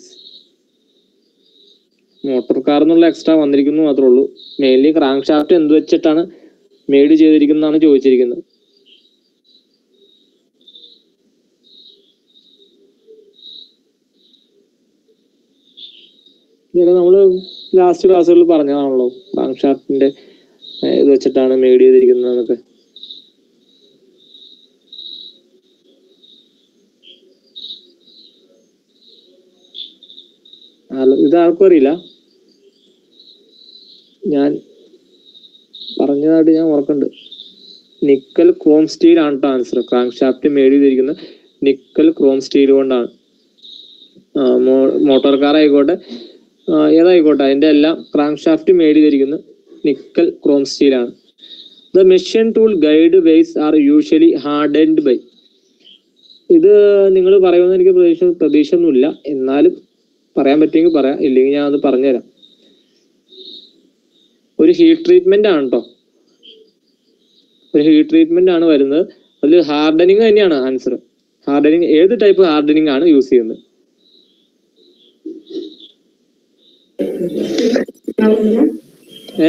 motor car എന്നുള്ള എക്സ്ട്രാ വന്നിരിക്കുന്നു മാത്രമേ ഉള്ളൂ മെയിൻലി ക്രാങ്ക് ഷാഫ്റ്റ് എന്ത് വെച്ചിട്ടാണ് മെയ്ഡ് ചെയ്തിരിക്കുന്നതാണ് ചോദിച്ചിരിക്കുന്നത് ഇതൊക്കെ നമ്മള് ലാസ്റ്റ് ക്ലാസ്സുകളിൽ പറഞ്ഞതാണല്ലോ ബാങ്ക് ഷാഫ്റ്റിന്റെ ഇത് വെച്ചിട്ടാണ് മെയ്ഡ് ചെയ്തിരിക്കുന്നത് എന്നൊക്കെ ആലോ- ഇത് ആർക്കും അറിയില്ല ഞാൻ പറഞ്ഞതായിട്ട് ഞാൻ ഓർക്കുന്നുണ്ട് നിക്കൽ ക്രോം സ്റ്റീൽ ആണ് കേട്ടോ ആൻസർ ക്രാങ്ക് ഷാഫ്റ്റ് മേഡ് ചെയ്തിരിക്കുന്നത് നിക്കൽ ക്രോം സ്റ്റീൽ കൊണ്ടാണ് മോട്ടോർ കാർ ആയിക്കോട്ടെ ആ, ഏതായിക്കോട്ടെ അതിന്റെ എല്ലാം ക്രാങ്ക് ഷാഫ്റ്റ് മേഡ് ചെയ്തിരിക്കുന്നത് നിക്കൽ ക്രോം സ്റ്റീൽ ആണ് the machine tool guide ways are usually hardened by ഇത് നിങ്ങൾ പറയുമെന്ന് എനിക്ക് പ്രതീക്ഷ പ്രതീക്ഷ ഒന്നുമില്ല എന്നാലും പറയാൻ പറ്റുമെങ്കിൽ പറയാം ഇല്ലെങ്കിൽ ഞാൻ അത് പറഞ്ഞുതരാം ഒരു ഹീറ്റ് ട്രീറ്റ്മെന്റ് ആണ് കേട്ടോ ഒരു ഹീറ്റ് ട്രീറ്റ്മെന്റ് ആണ് വരുന്നത് അതിൽ ഹാർഡനിങ് തന്നെയാണ് ആൻസർ ഹാർഡനിങ് ഏത് ടൈപ്പ് ഹാർഡനിങ് ആണ് യൂസ് ചെയ്യുന്നത് ഏ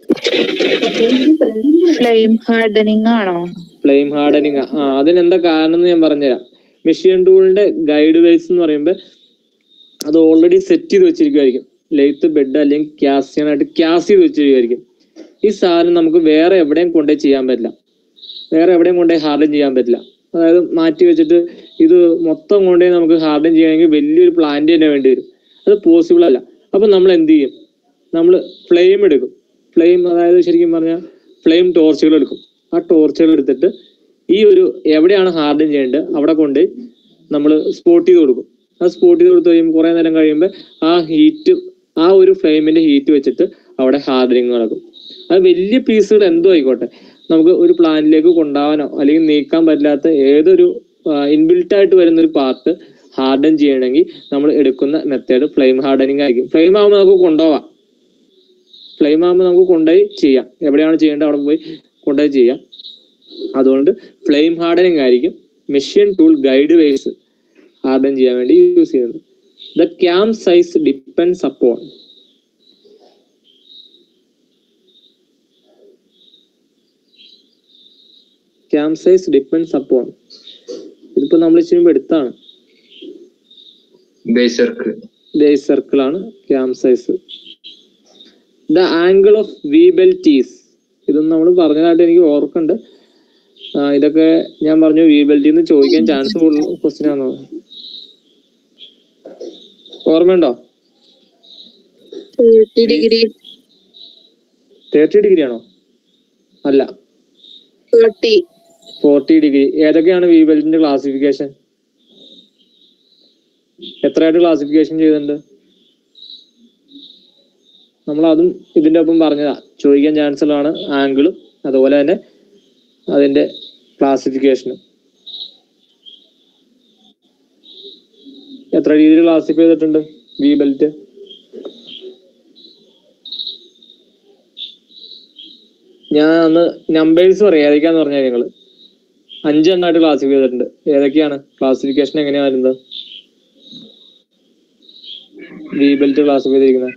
ഫ്ലെയിം ഹാർഡനിങ് ആണോ ഫ്ലെയിം ഹാർഡനിങ് ആ അതിനെന്താ കാരണം എന്ന് ഞാൻ പറഞ്ഞുതരാം മെഷീൻ ടൂളിന്റെ ഗൈഡ് വൈസ് എന്ന് പറയുമ്പോൾ അത് ഓൾറെഡി സെറ്റ് ചെയ്ത് വെച്ചിരിക്കുമായിരിക്കും ലെയ്ത്ത് ബെഡ് അല്ലെങ്കിൽ ക്യാസ് ആയിട്ട് ക്യാസ് ചെയ്ത് വെച്ചിരിക്കുമായിരിക്കും ഈ സാധനം നമുക്ക് വേറെ എവിടെയും കൊണ്ടുപോയി ചെയ്യാൻ പറ്റില്ല വേറെ എവിടെയും കൊണ്ടുപോയി ഹാർഡൻ ചെയ്യാൻ പറ്റില്ല അതായത് മാറ്റി വെച്ചിട്ട് ഇത് മൊത്തം കൊണ്ടുപോയി നമുക്ക് ഹാർഡൻ ചെയ്യണമെങ്കിൽ വലിയൊരു പ്ലാന്റ് തന്നെ വേണ്ടി വരും അത് പോസിബിൾ അല്ല അപ്പൊ നമ്മൾ എന്ത് ചെയ്യും നമ്മൾ ഫ്ലെയിം എടുക്കും ഫ്ലെയിം അതായത് ശരിക്കും പറഞ്ഞാൽ ഫ്ലെയിം ടോർച്ചുകൾ എടുക്കും ആ ടോർച്ചുകൾ എടുത്തിട്ട് ഈ ഒരു എവിടെയാണ് ഹാർഡൻ ചെയ്യേണ്ടത് അവിടെ കൊണ്ട് നമ്മൾ സ്പോട്ട് ചെയ്ത് കൊടുക്കും ആ സ്പോട്ട് ചെയ്ത് കൊടുത്തു കഴിയുമ്പോൾ കുറെ നേരം കഴിയുമ്പോൾ ആ ഹീറ്റ് ആ ഒരു ഫ്ലെയിമിന്റെ ഹീറ്റ് വെച്ചിട്ട് അവിടെ ഹാർഡനിങ് നടക്കും അത് വലിയ പീസുകൾ എന്തോ ആയിക്കോട്ടെ നമുക്ക് ഒരു പ്ലാന്റിലേക്ക് കൊണ്ടുപോകാനോ അല്ലെങ്കിൽ നീക്കാൻ പറ്റാത്ത ഏതൊരു ഇൻബിൽട്ട് ആയിട്ട് വരുന്ന ഒരു പാർട്ട് ഹാർഡൻ ചെയ്യണമെങ്കിൽ നമ്മൾ എടുക്കുന്ന മെത്തേഡ് ഫ്ലെയിം ഹാർഡനിങ് ആയിരിക്കും ഫ്ലെയിം ആകുമ്പോൾ നമുക്ക് കൊണ്ടുപോവാം ഫ്ലെയിം ആകുമ്പോൾ നമുക്ക് കൊണ്ടുപോയി ചെയ്യാം എവിടെയാണ് ചെയ്യേണ്ടത് അവിടെ പോയി കൊണ്ടുപോയി ചെയ്യാം അതുകൊണ്ട് ഫ്ലെയിം ഹാർഡനിങ് ആയിരിക്കും machine tool guide ways harden ചെയ്യാൻ വേണ്ടി യൂസ് ചെയ്യുന്നത് the cam size depends upon cam size depends upon ഇതിപ്പോ നമ്മൾ ചെയ്യുമ്പോൾ എടുത്താണ് ബേസ് സർക്കിൾ ബേസ് സർക്കിൾ ആണ് cam size the angle of V belt is ഇതൊന്നും നമ്മൾ പറഞ്ഞതായിട്ട് എനിക്ക് ഓർക്കുന്നുണ്ട് ആ, ഇതൊക്കെ ഞാൻ പറഞ്ഞു വീബെൽറ്റി എന്ന് ചോദിക്കാൻ ചാൻസ് കൂടുതൽ ക്വസ്റ്റ്യൻ ആണോ ഓർമ്മയുണ്ടോ തേർട്ടി ഡിഗ്രി തേർട്ടി ഡിഗ്രി ആണോ അല്ല തേർട്ടി ഫോർട്ടി ഡിഗ്രി ഏതൊക്കെയാണ് വീബെൽറ്റിന്റെ ക്ലാസിഫിക്കേഷൻ എത്രയായിട്ട് ക്ലാസിഫിക്കേഷൻ ചെയ്തിട്ടുണ്ട് നമ്മൾ അതും ഇതിന്റെ ഒപ്പം പറഞ്ഞതാ ചോദിക്കാൻ ചാൻസ് ഉള്ളതാണ് ആംഗിളും അതുപോലെ തന്നെ അതിന്റെ ക്ലാസിഫിക്കേഷനും എത്ര രീതിയിൽ ക്ലാസിഫൈ ചെയ്തിട്ടുണ്ട് വി ബെൽറ്റ് ഞാൻ അന്ന് നമ്പേഴ്സ് പറയാം ഏതൊക്കെയാന്ന് പറഞ്ഞാൽ ഞങ്ങള് അഞ്ചെണ്ണമായിട്ട് ക്ലാസിഫൈ ചെയ്തിട്ടുണ്ട് ഏതൊക്കെയാണ് ക്ലാസിഫിക്കേഷൻ എങ്ങനെയാ വരുന്നത് വി ബെൽറ്റ് ക്ലാസിഫൈ ചെയ്തിരിക്കുന്നത്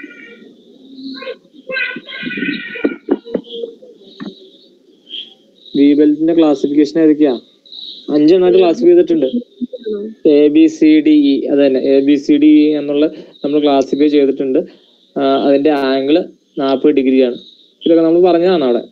വി ബെൽറ്റിന്റെ ക്ലാസിഫിക്കേഷൻ ഏതൊക്കെയാ അഞ്ചെണ്ണമായിട്ട് ക്ലാസിഫൈ ചെയ്തിട്ടുണ്ട് A B C D E അത് തന്നെ A B C D E എന്നുള്ള നമ്മൾ ക്ലാസിഫൈ ചെയ്തിട്ടുണ്ട് ആ, അതിന്റെ ആംഗിള് നാൽപ്പത് ഡിഗ്രിയാണ് ഇതൊക്കെ നമ്മൾ പറഞ്ഞതാണ് അവിടെ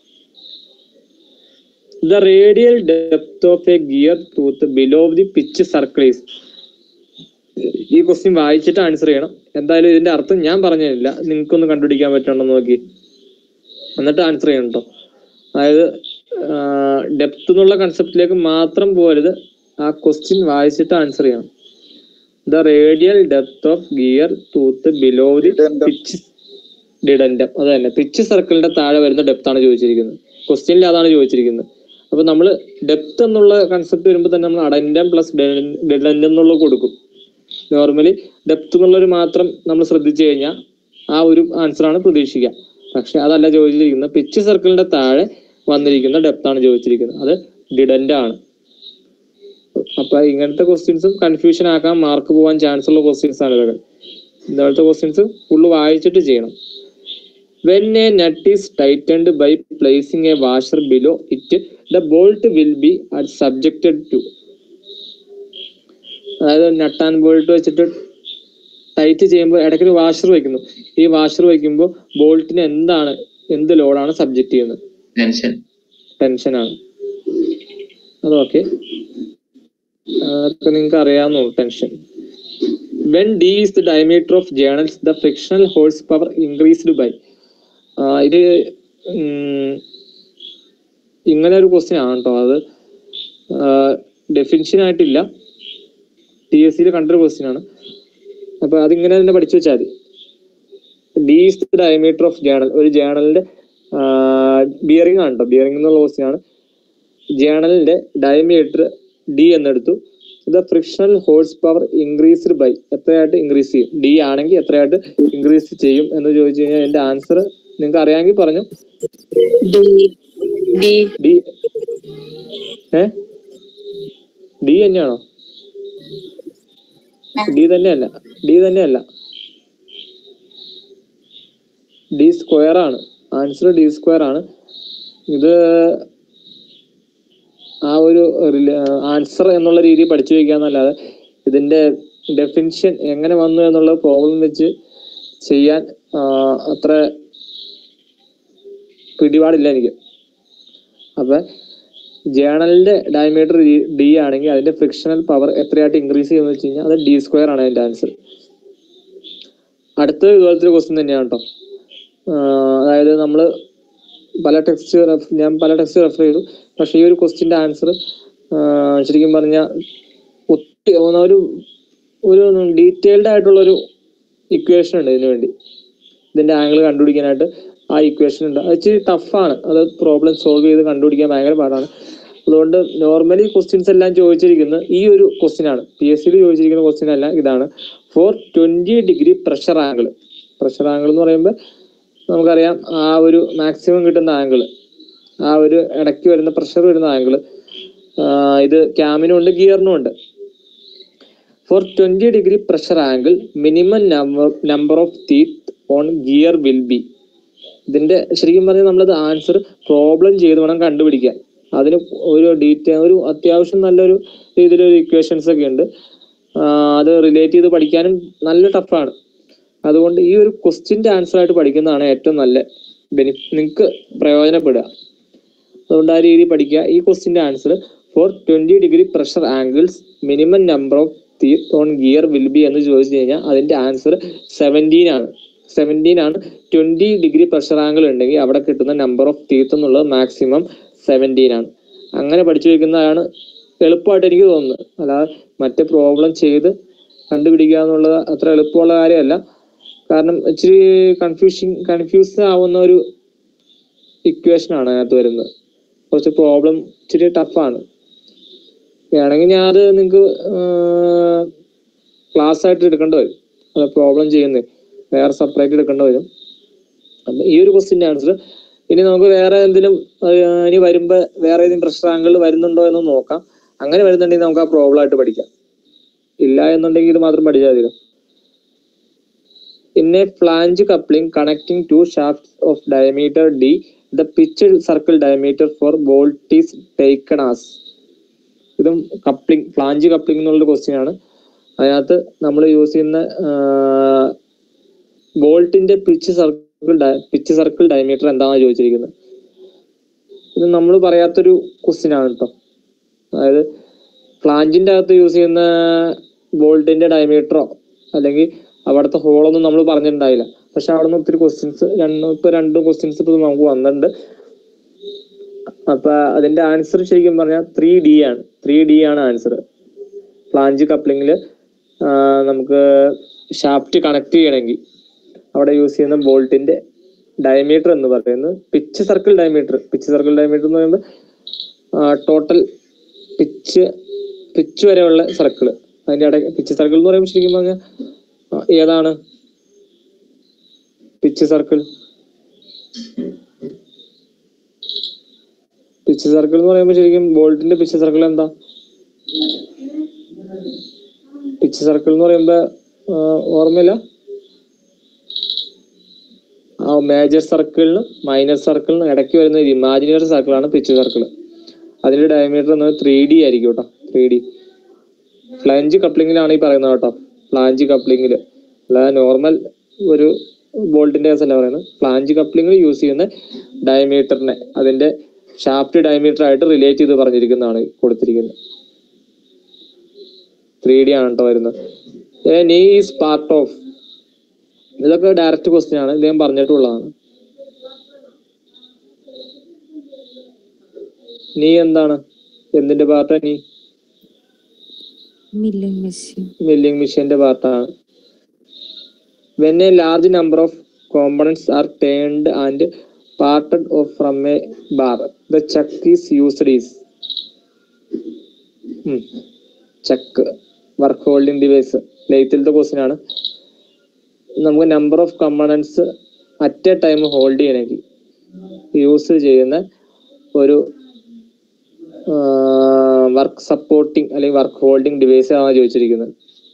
the radial depth of a gear tooth below the pitch circles ഈ ക്വസ്റ്റ്യൻ വായിച്ചിട്ട് ആൻസർ ചെയ്യണം എന്തായാലും ഇതിന്റെ അർത്ഥം ഞാൻ പറഞ്ഞില്ല നിങ്ങൾക്കൊന്ന് കണ്ടുപിടിക്കാൻ പറ്റണമെന്ന് നോക്കി എന്നിട്ട് ആൻസർ ചെയ്യണം കേട്ടോ അതായത് ഡെപ്ത് എന്നുള്ള കൺസെപ്റ്റിലേക്ക് മാത്രം പോരുത് ആ ക്വസ്റ്റ്യൻ വായിച്ചിട്ട് ആൻസർ ചെയ്യണം the radial depth of gear tooth below the Dedendum. Pitch dedendum അത് തന്നെ പിച്ച് സർക്കിളിന്റെ താഴെ വരുന്ന ഡെപ്ത് ആണ് ചോദിച്ചിരിക്കുന്നത് ക്വസ്റ്റ്യനിൽ അതാണ് ചോദിച്ചിരിക്കുന്നത് അപ്പൊ നമ്മൾ ഡെപ്ത് എന്നുള്ള കൺസെപ്റ്റ് വരുമ്പോൾ തന്നെ നമ്മൾ അഡൻഡം പ്ലസ് ഡിഡൻഡം എന്നുള്ളത് കൊടുക്കും നോർമലി ഡെപ്ത് എന്നുള്ളൊരു മാത്രം നമ്മൾ ശ്രദ്ധിച്ചു കഴിഞ്ഞാൽ ആ ഒരു ആൻസർ ആണ് പ്രതീക്ഷിക്കുക പക്ഷെ അതല്ല ചോദിച്ചിരിക്കുന്നത് പിച്ച് സർക്കിളിന്റെ താഴെ വന്നിരിക്കുന്ന ഡെപ്ത് ആണ് ചോദിച്ചിരിക്കുന്നത് അത് ഡിഡൻഡ് ആണ് അപ്പൊ ഇങ്ങനത്തെ ക്വസ്റ്റ്യൻസും കൺഫ്യൂഷൻ ആക്കാൻ മാർക്ക് പോകാൻ ചാൻസ് ഉള്ള ക്വസ്റ്റ്യൻസ് ആണ് ഇതൊക്കെ ഇതേപോലത്തെ ക്വസ്റ്റ്യൻസ് ഫുള്ള് വായിച്ചിട്ട് ചെയ്യണം when a nut is tightened by placing a washer below it the bolt will be subjected to അതായത് നട്ട് ആൻഡ് ബോൾട്ട് വെച്ചിട്ട് ടൈറ്റ് ചെയ്യുമ്പോൾ ഇടയ്ക്ക് ഒരു വാഷർ വെക്കുന്നു ഈ വാഷർ വെക്കുമ്പോൾ ബോൾട്ടിന് എന്താണ് എന്ത് ലോഡാണ് സബ്ജക്ട് ചെയ്യുന്നത് ടെൻഷൻ ടെൻഷനാണ് അതൊക്കെ അതൊക്കെ നിങ്ങൾക്ക് അറിയാവുന്നു tension when D is the diameter of journals the frictional horse power increased by ഇത് ഉം, ഇങ്ങനെ ഒരു ക്വസ്റ്റ്യൻ ആണ് കേട്ടോ അത് ഡെഫിനിഷൻ ആയിട്ടില്ല ടി എസ് സിയിൽ കണ്ടൊരു ക്വസ്റ്റ്യൻ ആണ് അപ്പൊ അതിങ്ങനെ തന്നെ പഠിച്ചു വെച്ചാൽ മതി D is the diameter of journal ഒരു ജേണലിന്റെ ബിയറിംഗ് ആണ് കേട്ടോ ബിയറിംഗ് എന്നുള്ള ക്വസ്റ്റ്യൻ ആണ് ജേണലിന്റെ ഡയമീറ്റർ ഡി എന്നെടുത്തു the frictional horse power increased by എത്രയായിട്ട് ഇൻക്രീസ് ചെയ്യും ഡി ആണെങ്കിൽ എത്രയായിട്ട് ഇൻക്രീസ് ചെയ്യും എന്ന് ചോദിച്ചു കഴിഞ്ഞാൽ എന്റെ ആൻസർ നിങ്ങൾക്ക് അറിയാമെങ്കിൽ പറഞ്ഞു D D D A D തന്നെയാണോ ഡി തന്നെയല്ല ഡി തന്നെയല്ല ഡി സ്ക്വയർ ആണ് ആൻസർ ഡി സ്ക്വയർ ആണ് ഇത് ആ ഒരു ആൻസർ എന്നുള്ള രീതിയിൽ പഠിച്ചു വയ്ക്കാന്നല്ലാതെ ഇതിന്റെ ഡെഫിനിഷൻ എങ്ങനെ വന്നു എന്നുള്ള പ്രോബ്ലം വെച്ച് ചെയ്യാൻ ആ, അത്ര പിടിപാടില്ല എനിക്ക് അപ്പൊ ജേണലിന്റെ ഡയമീറ്റർ ഡി ആണെങ്കിൽ അതിന്റെ ഫ്രിക്ഷണൽ പവർ എത്രയായിട്ട് ഇൻക്രീസ് ചെയ്യുമെന്ന് വെച്ച് കഴിഞ്ഞാൽ അത് ഡി സ്ക്വയർ ആണ് അതിന്റെ ആൻസർ അടുത്ത ഇതുപോലത്തെ ക്വസ്റ്റ്യൻ തന്നെയാണ് കേട്ടോ അതായത് നമ്മൾ പല ടെക്സ്റ്റ് ഞാൻ പല ടെക്സ്റ്റ് റെഫർ ചെയ്തു പക്ഷെ ഈ ഒരു ക്വസ്റ്റിന്റെ ആൻസർ ശരിക്കും പറഞ്ഞാൽ ഒത്തിരി ഒരു ഒരു ഡീറ്റെയിൽഡ് ആയിട്ടുള്ള ഒരു ഇക്വേഷൻ ഉണ്ട് ഇതിനു വേണ്ടി ഇതിന്റെ ആംഗിൾ കണ്ടുപിടിക്കാനായിട്ട് ആ ഇക്വേഷൻ ഉണ്ട് അത് ഇച്ചിരി ടഫാണ് അത് പ്രോബ്ലം സോൾവ് ചെയ്ത് കണ്ടുപിടിക്കാൻ ഭയങ്കര പാടാണ് അതുകൊണ്ട് നോർമലി ക്വസ്റ്റ്യൻസ് എല്ലാം ചോദിച്ചിരിക്കുന്നത് ഈ ഒരു ക്വസ്റ്റ്യൻ ആണ് പി എസ് സിയിൽ ചോദിച്ചിരിക്കുന്ന ക്വസ്റ്റ്യൻ അല്ല ഇതാണ് for twenty degree pressure angle pressure angle എന്ന് പറയുമ്പോൾ നമുക്കറിയാം ആ ഒരു മാക്സിമം കിട്ടുന്ന ആംഗിൾ ആ ഒരു ഇടയ്ക്ക് വരുന്ന പ്രഷർ വരുന്ന ആംഗിൾ ഇത് ക്യാമിനും ഉണ്ട് ഗിയറിനും ഉണ്ട് for twenty degree pressure angle minimum number of teeth on gear will be ഇതിന്റെ ശരിക്കും പറഞ്ഞാൽ നമ്മളത് ആൻസർ പ്രോബ്ലം ചെയ്ത് വേണം കണ്ടുപിടിക്കാൻ അതിന് ഒരു ഡീറ്റെയിൽ ഒരു അത്യാവശ്യം നല്ലൊരു രീതിയിലൊരു ഇക്വേഷൻസ് ഒക്കെ ഉണ്ട് ആ, അത് റിലേറ്റ് ചെയ്ത് പഠിക്കാനും നല്ല ടഫാണ് അതുകൊണ്ട് ഈ ഒരു ക്വസ്റ്റ്യന്റെ ആൻസർ ആയിട്ട് പഠിക്കുന്നതാണ് ഏറ്റവും നല്ല ബെനി നിങ്ങൾക്ക് പ്രയോജനപ്പെടുക അതുകൊണ്ട് ആ രീതി പഠിക്കുക ഈ ക്വസ്റ്റ്യന്റെ answer for twenty degree pressure angles minimum number of teeth on gear will be എന്ന് ചോദിച്ചു കഴിഞ്ഞാൽ അതിന്റെ ആൻസർ സെവൻറ്റീൻ ആണ് സെവൻറ്റീൻ ആണ് ട്വന്റി ഡിഗ്രി പ്രഷർ ആംഗിൾ ഉണ്ടെങ്കിൽ അവിടെ കിട്ടുന്ന നമ്പർ ഓഫ് ടീത്ത് എന്നുള്ളത് മാക്സിമം സെവൻറ്റീൻ ആണ് അങ്ങനെ പഠിച്ചു വെക്കുന്നതാണ് എളുപ്പമായിട്ട് എനിക്ക് തോന്നുന്നത് അല്ലാതെ മറ്റേ പ്രോബ്ലം ചെയ്ത് കണ്ടുപിടിക്കുക എന്നുള്ളത് അത്ര എളുപ്പമുള്ള കാര്യമല്ല കാരണം ഇച്ചിരി കൺഫ്യൂഷൻ കൺഫ്യൂസ് ആവുന്ന ഒരു ഇക്വേഷൻ ആണ് അതിനകത്ത് വരുന്നത് കുറച്ച് പ്രോബ്ലം ഇച്ചിരി ടഫാണ് വേണമെങ്കിൽ ഞാൻ അത് നിങ്ങൾക്ക് ക്ലാസ് ആയിട്ട് എടുക്കേണ്ടി വരും അത് പ്രോബ്ലം ചെയ്യുന്നത് വേറെ സെപ്പറേറ്റ് എടുക്കേണ്ടി വരും അപ്പൊ ഈ ഒരു ക്വസ്റ്റിന്റെ ആൻസർ ഇനി നമുക്ക് വേറെ എന്തെങ്കിലും ആ, ഇനി വരുമ്പോ വേറെ ഏതെങ്കിലും പ്രഷർ ആംഗിൾ വരുന്നുണ്ടോ എന്ന് നോക്കാം അങ്ങനെ വരുന്നുണ്ടെങ്കിൽ നമുക്ക് ആ പ്രോബ്ലം ആയിട്ട് പഠിക്കാം ഇല്ല എന്നുണ്ടെങ്കിൽ ഇത് മാത്രം പഠിച്ചാൽ മതിയോ In a flange coupling connecting two shafts of diameter d, the pitched circle diameter for bolt is taken as. ഇതും കപ്ലിംഗ് ഫ്ലാഞ്ച് കപ്ലിംഗ് എന്നുള്ള ക്വസ്റ്റ്യൻ ആണ് അതിനകത്ത് നമ്മൾ യൂസ് ചെയ്യുന്ന ബോൾട്ടിന്റെ pitch circle pitch circle diameter എന്താണെന്ന് ചോദിച്ചിരിക്കുന്നത് ഇത് നമ്മൾ പറയാത്തൊരു ക്വസ്റ്റ്യൻ ആണ് കേട്ടോ അതായത് ഫ്ലാഞ്ചിന്റെ അകത്ത് യൂസ് ചെയ്യുന്ന ബോൾട്ടിന്റെ ഡയമീറ്ററോ അല്ലെങ്കിൽ അവിടുത്തെ ഹോളൊന്നും നമ്മൾ പറഞ്ഞിട്ടുണ്ടായില്ല പക്ഷെ അവിടെ നിന്ന് ഒത്തിരി ക്വസ്റ്റ്യൻസ് രണ്ട് ഇപ്പൊ രണ്ട് ക്വസ്റ്റ്യൻസ് ഇപ്പൊ നമുക്ക് വന്നിട്ടുണ്ട് അപ്പൊ അതിന്റെ ആൻസർ ശരിക്കും പറഞ്ഞാൽ ത്രീ ഡി ആണ് ത്രീ ഡി ആണ് ആൻസർ ഫ്ലാഞ്ച് കപ്ലിങ്ങില് നമുക്ക് ഷാഫ്റ്റ് കണക്ട് ചെയ്യണമെങ്കിൽ അവിടെ യൂസ് ചെയ്യുന്ന ബോൾട്ടിന്റെ ഡയമീറ്റർ എന്ന് പറയുന്നത് pitch circle diameter pitch circle diameter എന്ന് പറയുമ്പോൾ ടോട്ടൽ പിച്ച് പിച്ച് വരെയുള്ള സർക്കിൾ അതിന്റെ ഇടയ്ക്ക് പിച്ച് സർക്കിൾ എന്ന് പറയുമ്പോൾ ശരിക്കും പറഞ്ഞാൽ ആ, ഏതാണ് പിച്ച് സർക്കിൾ പിച്ച് സർക്കിൾ എന്ന് പറയുമ്പോൾ ശരിക്കും ബോൾട്ടിന്റെ പിച്ച് സർക്കിൾ എന്താ പിച്ച് സർക്കിൾ എന്ന് പറയുമ്പോ ആ, ഓർമ്മയില്ല ആ മേജർ സർക്കിളിന് മൈനർ സർക്കിളിന് ഇടയ്ക്ക് വരുന്ന ഒരു ഇമാജിനറി സർക്കിളാണ് പിച്ച് സർക്കിൾ അതിന്റെ ഡയമീറ്റർ എന്നത് ത്രീ ഡി ആയിരിക്കും കേട്ടോ ത്രീ ഡി ഫ്ലാഞ്ച് കപ്ലിങ്ങിലാണ് ഈ പറയുന്നത് കേട്ടോ ഫ്ലാഞ്ച് കപ്ലിങ്ങിൽ അല്ലാതെ നോർമൽ ഒരു ബോൾട്ടിന്റെ കേസ് അല്ല പറയുന്നത് ഫ്ലാഞ്ച് കപ്ലിംഗ് യൂസ് ചെയ്യുന്ന ഡയമീറ്ററിനെ അതിന്റെ ഷാഫ്റ്റ് ഡയമീറ്റർ ആയിട്ട് റിലേറ്റ് ചെയ്ത് പറഞ്ഞിരിക്കുന്നതാണ് കൊടുത്തിരിക്കുന്നത് ത്രീ ഡി ആണ് കേട്ടോ വരുന്നത് a knee is part of ഇതൊക്കെ ഡയറക്റ്റ് ക്വസ്റ്റ്യൻ ആണ് ഇദ്ദേഹം പറഞ്ഞിട്ടുള്ളതാണ് നീ എന്താണ് എന്തിന്റെ പാർട്ടാ നീ മില്ലിംഗ് മെഷീൻ മില്ലിംഗ് മെഷീന്റെ പാർട്ടാണ് when a large number of components are turned and parted off from a bar the chuck is used is chuck work holding device ലെയ്ത്തിലത്തെ ക്വസ്റ്റ്യൻ ആണ് നമുക്ക് number of components at a time hold ചെയ്യണമെങ്കിൽ use ചെയ്യുന്ന ഒരു work supporting അല്ലെങ്കിൽ work holding device ആണ് ചോദിച്ചിരിക്കുന്നത്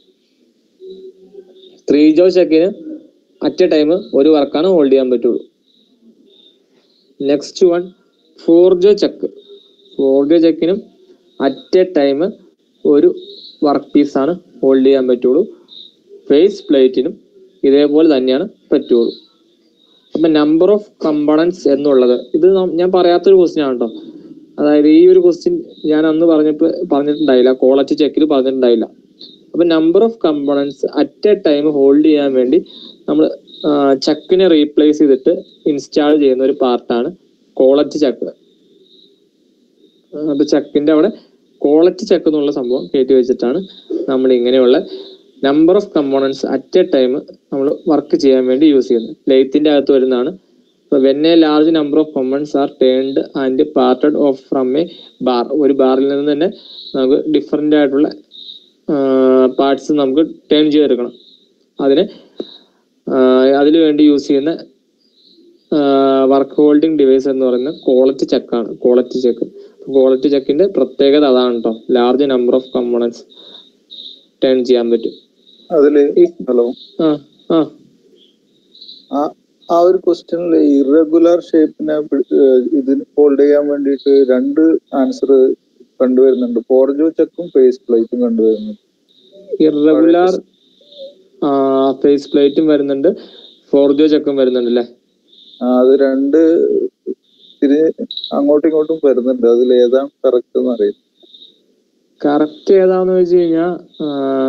three jaw ചെക്കിന് അറ്റ് എ ടൈം ഒരു വർക്കാണ് ഹോൾഡ് ചെയ്യാൻ പറ്റുള്ളൂ next one four jaw chuck four jaw ചെക്കിനും അറ്റ് എ ടൈം ഒരു വർക്ക് പീസ് ആണ് ഹോൾഡ് ചെയ്യാൻ പറ്റുള്ളൂ ഫേസ് പ്ലേറ്റിനും ഇതേപോലെ തന്നെയാണ് പറ്റുള്ളൂ അപ്പൊ നമ്പർ ഓഫ് കമ്പണൻസ് എന്നുള്ളത് ഇത് നം- ഞാൻ പറയാത്തൊരു ക്വസ്റ്റ്യൻ ആണ് കേട്ടോ അതായത് ഈ ഒരു ക്വസ്റ്റ്യൻ ഞാൻ അന്ന് പറഞ്ഞപ്പോ പറഞ്ഞിട്ടുണ്ടായില്ല ക്വാളിറ്റി ചെക്കിൽ പറഞ്ഞിട്ടുണ്ടായില്ല അപ്പൊ number of components at a time hold ചെയ്യാൻ വേണ്ടി നമ്മൾ ചക്കിനെ റീപ്ലേസ് ചെയ്തിട്ട് ഇൻസ്റ്റാൾ ചെയ്യുന്ന ഒരു പാർട്ടാണ് ക്വാളിറ്റി ചക്ക് അപ്പൊ ചക്കിന്റെ അവിടെ ക്വാളിറ്റി ചക്ക് എന്നുള്ള സംഭവം കയറ്റി വെച്ചിട്ടാണ് നമ്മൾ ഇങ്ങനെയുള്ള number of components at a time നമ്മൾ വർക്ക് ചെയ്യാൻ വേണ്ടി യൂസ് ചെയ്യുന്നത് ലെയ്ത്തിന്റെ അകത്ത് വരുന്നതാണ് when a large number of components are turned and parted off from a bar ഒരു ബാറിൽ നിന്ന് തന്നെ നമുക്ക് ഡിഫറെന്റ് ആയിട്ടുള്ള പാർട്സ് നമുക്ക് ടേൺ ചെയ്തെടുക്കണം അതിന് അതിനു വേണ്ടി യൂസ് ചെയ്യുന്ന വർക്ക് ഹോൾഡിംഗ് ഡിവൈസ് എന്ന് പറയുന്നത് ക്വാളിറ്റി ചെക്കാണ് ക്വാളിറ്റി ചെക്ക് ക്വാളിറ്റി ചെക്കിന്റെ പ്രത്യേകത അതാണ് കേട്ടോ large number of components turn ചെയ്യാൻ പറ്റും അതില് ഈ- ഹലോ ആ ആ ആ ആ ഒരു ക്വസ്റ്റ്യനിൽ ഇറഗുലർ ഷേപ്പിനെ ഇതിന് ഹോൾഡ് ചെയ്യാൻ വേണ്ടിയിട്ട് രണ്ട് ആൻസർ കണ്ടുവരുന്നുണ്ട് ഫോർജോ ചെക്കും ഫേസ് പ്ലേറ്റും കണ്ടുവരുന്നുണ്ട് ഇറഗുലാർ ഫേസ് പ്ലേറ്റും വരുന്നുണ്ട് ഫോർജോ ചെക്കും വരുന്നുണ്ട് അല്ലേ ആ, അത് രണ്ട് തിരി അങ്ങോട്ടും ഇങ്ങോട്ടും വരുന്നുണ്ട് അതിൽ ഏതാണ് കറക്റ്റ് എന്ന് അറിയില്ല കറക്റ്റ് ഏതാന്ന് വെച്ച് കഴിഞ്ഞാ ആ,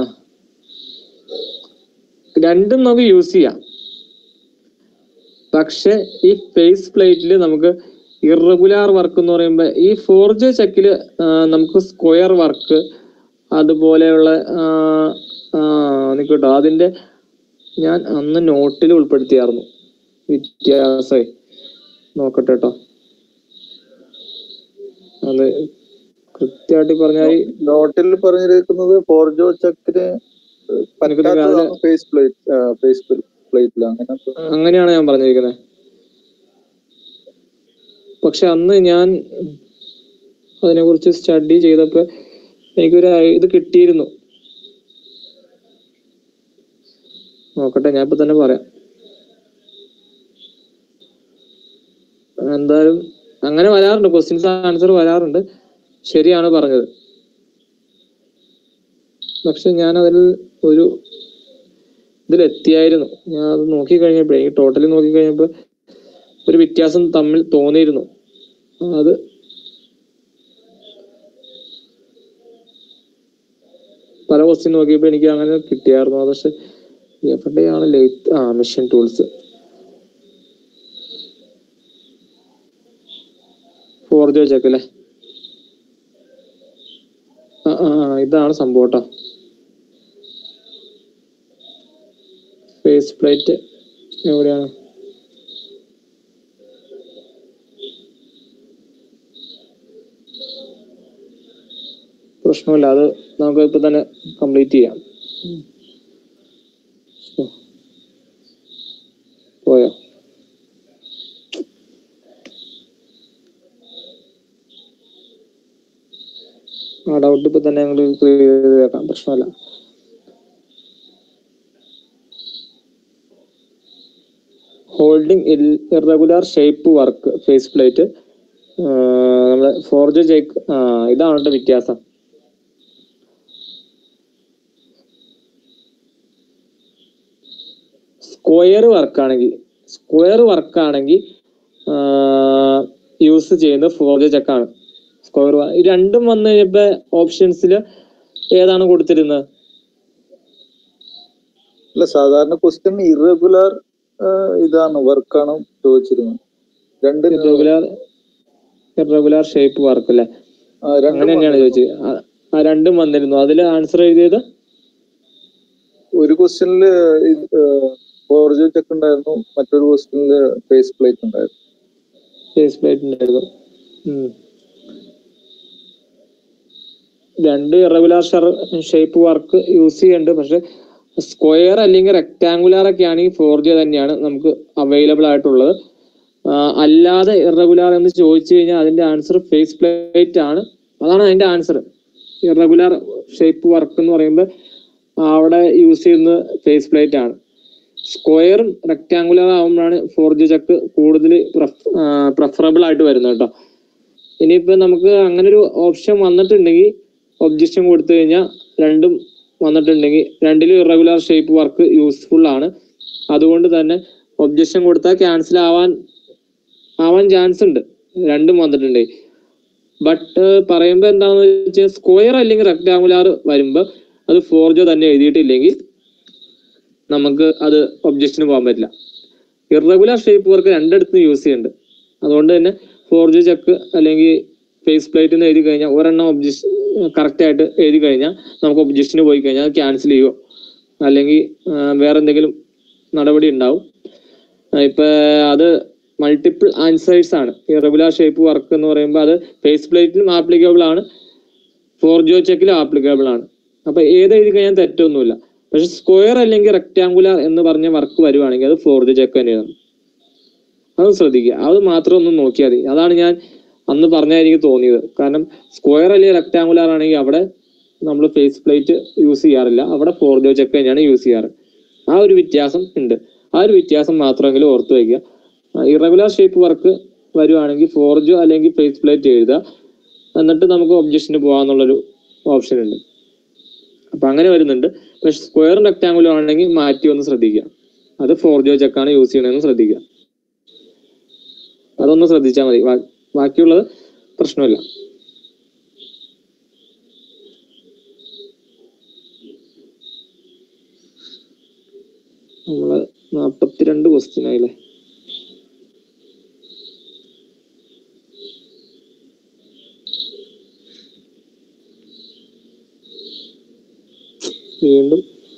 രണ്ടും നമുക്ക് യൂസ് ചെയ്യാം പക്ഷെ ഈ ഫേസ് പ്ലേറ്റിൽ നമുക്ക് ഇറഗുലാർ വർക്ക് എന്ന് പറയുമ്പോൾ ഈ ഫോർജ് ചെക്കില് നമുക്ക് സ്ക്വയർ വർക്ക് അതുപോലെയുള്ള ആ, ആ, നിക്കട്ടോ അതിന്റെ ഞാൻ അന്ന് നോട്ടിൽ ഉൾപ്പെടുത്തിയായിരുന്നു വ്യത്യാസമേ നോക്കട്ടെ കേട്ടോ അത് കൃത്യമായിട്ട് പറഞ്ഞാൽ നോട്ടിൽ പറഞ്ഞിരിക്കുന്നത് ഫോർജോ ചെക്കിന് പറ്റാത്തതാണ് ഫേസ് പ്ലേറ്റ് ഫേസ് പ്ലേറ്റിൽ അങ്ങനെ അങ്ങനെയാണ് ഞാൻ പറഞ്ഞിരിക്കുന്നത് പക്ഷെ അന്ന് ഞാൻ അതിനെ കുറിച്ച് സ്റ്റഡി ചെയ്തപ്പോ എനിക്കൊരു ഐ- ഇത് കിട്ടിയിരുന്നു നോക്കട്ടെ ഞാൻ ഇപ്പൊ തന്നെ പറയാം എന്തായാലും അങ്ങനെ വരാറുണ്ട് ക്വസ്റ്റ്യൻസ് ആൻസർ വരാറുണ്ട് ശരിയാണ് പറഞ്ഞത് പക്ഷെ ഞാൻ അതിൽ ഒരു ഇതിലെത്തിയായിരുന്നു ഞാൻ അത് നോക്കി കഴിഞ്ഞപ്പോഴേ ഈ ടോട്ടലി നോക്കി കഴിഞ്ഞപ്പോ ഒരു വ്യത്യാസം തമ്മിൽ തോന്നിയിരുന്നു അത് പല ക്വസ്റ്റ്യൻ നോക്കിയപ്പോ എനിക്ക് അങ്ങനെ കിട്ടിയായിരുന്നു അത് പക്ഷെ എവിടെയാണ് ലേറ്റ് ആ മിഷൻ ടൂൾസ് ഫോർജോ ചെക്ക് അല്ലേ ആ ആ ആ, ഇതാണ് സംഭവം കേട്ടോ ഫേസ് പ്ലേറ്റ് എവിടെയാണ് പ്രശ്നമില്ല അത് നമുക്ക് ഇപ്പൊ തന്നെ കംപ്ലീറ്റ് ചെയ്യാം ഉം. പോയോ ആ ഡൗട്ട് ഇപ്പൊ തന്നെ ഞങ്ങൾ ക്ലിയർ ചെയ്ത് വെക്കാം പ്രശ്നമല്ല holding irregular shape work face plate നമ്മളെ ഫോർജ് ജേക്ക് ഇതാണ് കേട്ടോ വ്യത്യാസം സ്ക്വയർ വർക്കാണെങ്കിൽ സ്ക്വയർ വർക്കാണെങ്കിൽ യൂസ് ചെയ്യുന്നത് ഫോർജ് ചെക്കാണ് സ്ക്വയർ രണ്ടും വന്നു കഴിഞ്ഞപ്പോ ഓപ്ഷൻസിൽ ഏതാണ് കൊടുത്തിരുന്നത് അല്ല സാധാരണ ക്വസ്റ്റ്യൻ ഇറഗുലർ ഇതാണ് വർക്കാണ് ചോദിച്ചിരുന്നത് രണ്ട് ഇറഗുലാർ ഇറഗുലാർ ഷേപ്പ് വർക്ക് അല്ലേ ആ, രണ്ടും അങ്ങനെ തന്നെയാണ് ചോദിച്ചത് ആ- ആ രണ്ടും വന്നിരുന്നു അതിൽ ആൻസർ എഴുതിയത് ഒരു ക്വസ്റ്റ്യനിൽ ഫോർജ് ചെക്ക് ഉണ്ടായിരുന്നു മറ്റൊരു ക്വസ്റ്റ്യനിൽ ഫേസ് പ്ലേറ്റ് ഉണ്ടായിരുന്നു ഫേസ് പ്ലേറ്റ് ഉണ്ടായിരുന്നു ഉം. രണ്ട് ഇറഗുലാർ ഷേപ്പ് വർക്ക് യൂസ് ചെയ്യുന്നുണ്ട് പക്ഷെ സ്ക്വയർ അല്ലെങ്കിൽ റെക്ടാങ്കുലാർ ഒക്കെ ആണെങ്കിൽ ഫോർ ജി തന്നെയാണ് നമുക്ക് അവൈലബിൾ ആയിട്ടുള്ളത് ആ, അല്ലാതെ ഇറഗുലാർ എന്ന് ചോദിച്ചു കഴിഞ്ഞാൽ അതിന്റെ ആൻസർ ഫേസ് പ്ലേറ്റ് ആണ് അതാണ് അതിന്റെ ആൻസർ ഇറഗുലാർ ഷേപ്പ് വർക്ക് എന്ന് പറയുമ്പോൾ അവിടെ യൂസ് ചെയ്യുന്നത് ഫേസ് പ്ലേറ്റ് ആണ് സ്ക്വയറും റെക്ടാങ്കുലർ ആകുമ്പോഴാണ് ഫോർ ജി ചക്ക് കൂടുതൽ പ്രിഫറബിൾ ആയിട്ട് വരുന്നത് കേട്ടോ ഇനിയിപ്പോ നമുക്ക് അങ്ങനെ ഒരു ഓപ്ഷൻ വന്നിട്ടുണ്ടെങ്കിൽ ഒബ്ജക്ഷൻ കൊടുത്തു കഴിഞ്ഞാൽ രണ്ടും വന്നിട്ടുണ്ടെങ്കിൽ രണ്ടിലും ഇറഗുലർ ഷേപ്പ് വർക്ക് യൂസ്ഫുൾ ആണ് അതുകൊണ്ട് തന്നെ ഒബ്ജക്ഷൻ കൊടുത്താൽ ക്യാൻസൽ ആവാൻ ആവാൻ ചാൻസ് ഉണ്ട് രണ്ടും വന്നിട്ടുണ്ടെങ്കിൽ ബട്ട് പറയുമ്പോൾ എന്താണെന്ന് വെച്ചാൽ സ്ക്വയർ അല്ലെങ്കിൽ റെക്ടാങ്കുലാർ വരുമ്പോൾ അത് ഫോർജോ തന്നെ എഴുതിയിട്ടില്ലെങ്കിൽ നമുക്ക് അത് ഒബ്ജക്ഷന് പോകാൻ പറ്റില്ല ഇറഗുലർ ഷേപ്പ് വർക്ക് രണ്ടിടത്തും യൂസ് ചെയ്യുന്നുണ്ട് അതുകൊണ്ട് തന്നെ ഫോർജ് ചെക്ക് അല്ലെങ്കിൽ ഫേസ് പ്ലേറ്റ് എന്ന് എഴുതി കഴിഞ്ഞാൽ ഒരെണ്ണം ഒബ്ജക്ഷൻ കറക്റ്റ് ആയിട്ട് എഴുതി കഴിഞ്ഞാൽ നമുക്ക് ഒബ്ജക്ഷന് പോയി കഴിഞ്ഞാൽ അത് ക്യാൻസൽ ചെയ്യുമോ അല്ലെങ്കിൽ ആ, വേറെ എന്തെങ്കിലും നടപടി ഉണ്ടാവും ആ, ഇപ്പൊ അത് മൾട്ടിപ്പിൾ ആൻസേഴ്സ് ആണ് ഇറഗുലർ ഷേപ്പ് വർക്ക് എന്ന് പറയുമ്പോൾ അത് ഫേസ് പ്ലേറ്റിലും ആപ്ലിക്കബിൾ ആണ് ഫോർജോ ചെക്കിലും ആപ്ലിക്കബിൾ ആണ് അപ്പൊ ഏത് എഴുതി കഴിഞ്ഞാൽ തെറ്റൊന്നുമില്ല പക്ഷെ സ്ക്വയർ അല്ലെങ്കിൽ റെക്ടാങ്കുലർ എന്ന് പറഞ്ഞ വർക്ക് വരുവാണെങ്കിൽ അത് ഫോർജ് ചെക്ക് തന്നെയാണ് അത് ശ്രദ്ധിക്കുക അത് മാത്രം ഒന്ന് നോക്കിയാൽ മതി അതാണ് ഞാൻ അന്ന് പറഞ്ഞ എനിക്ക് തോന്നിയത് കാരണം സ്ക്വയർ അല്ലെങ്കിൽ റെക്ടാങ്കുലർ ആണെങ്കിൽ അവിടെ നമ്മൾ ഫേസ് പ്ലേറ്റ് യൂസ് ചെയ്യാറില്ല അവിടെ ഫോർജോ ചെക്ക് തന്നെയാണ് യൂസ് ചെയ്യാറ് ആ ഒരു വ്യത്യാസം ഉണ്ട് ആ ഒരു വ്യത്യാസം മാത്രമെങ്കിലും ഓർത്ത് വയ്ക്കുക ഇറഗുലർ ഷേപ്പ് വർക്ക് വരുവാണെങ്കിൽ ഫോർജോ അല്ലെങ്കിൽ ഫേസ് പ്ലേറ്റ് എഴുതുക എന്നിട്ട് നമുക്ക് ഒബ്ജക്ഷന് പോകാന്നുള്ളൊരു ഓപ്ഷൻ ഉണ്ട് അപ്പൊ അങ്ങനെ വരുന്നുണ്ട് പക്ഷെ സ്ക്വയർ റെക്ടാങ്കുലർ ആണെങ്കിൽ മാറ്റി ഒന്ന് ശ്രദ്ധിക്കുക അത് ഫോർജോ ചെക്കാണ് യൂസ് ചെയ്യണമെന്ന് ശ്രദ്ധിക്കുക അതൊന്ന് ശ്രദ്ധിച്ചാൽ മതി ബാ- ബാക്കിയുള്ളത് പ്രശ്നമില്ല നമ്മള് നാപ്പത്തിരണ്ട് ക്വസ്റ്റ്യൻ ആയില്ലേ വീണ്ടും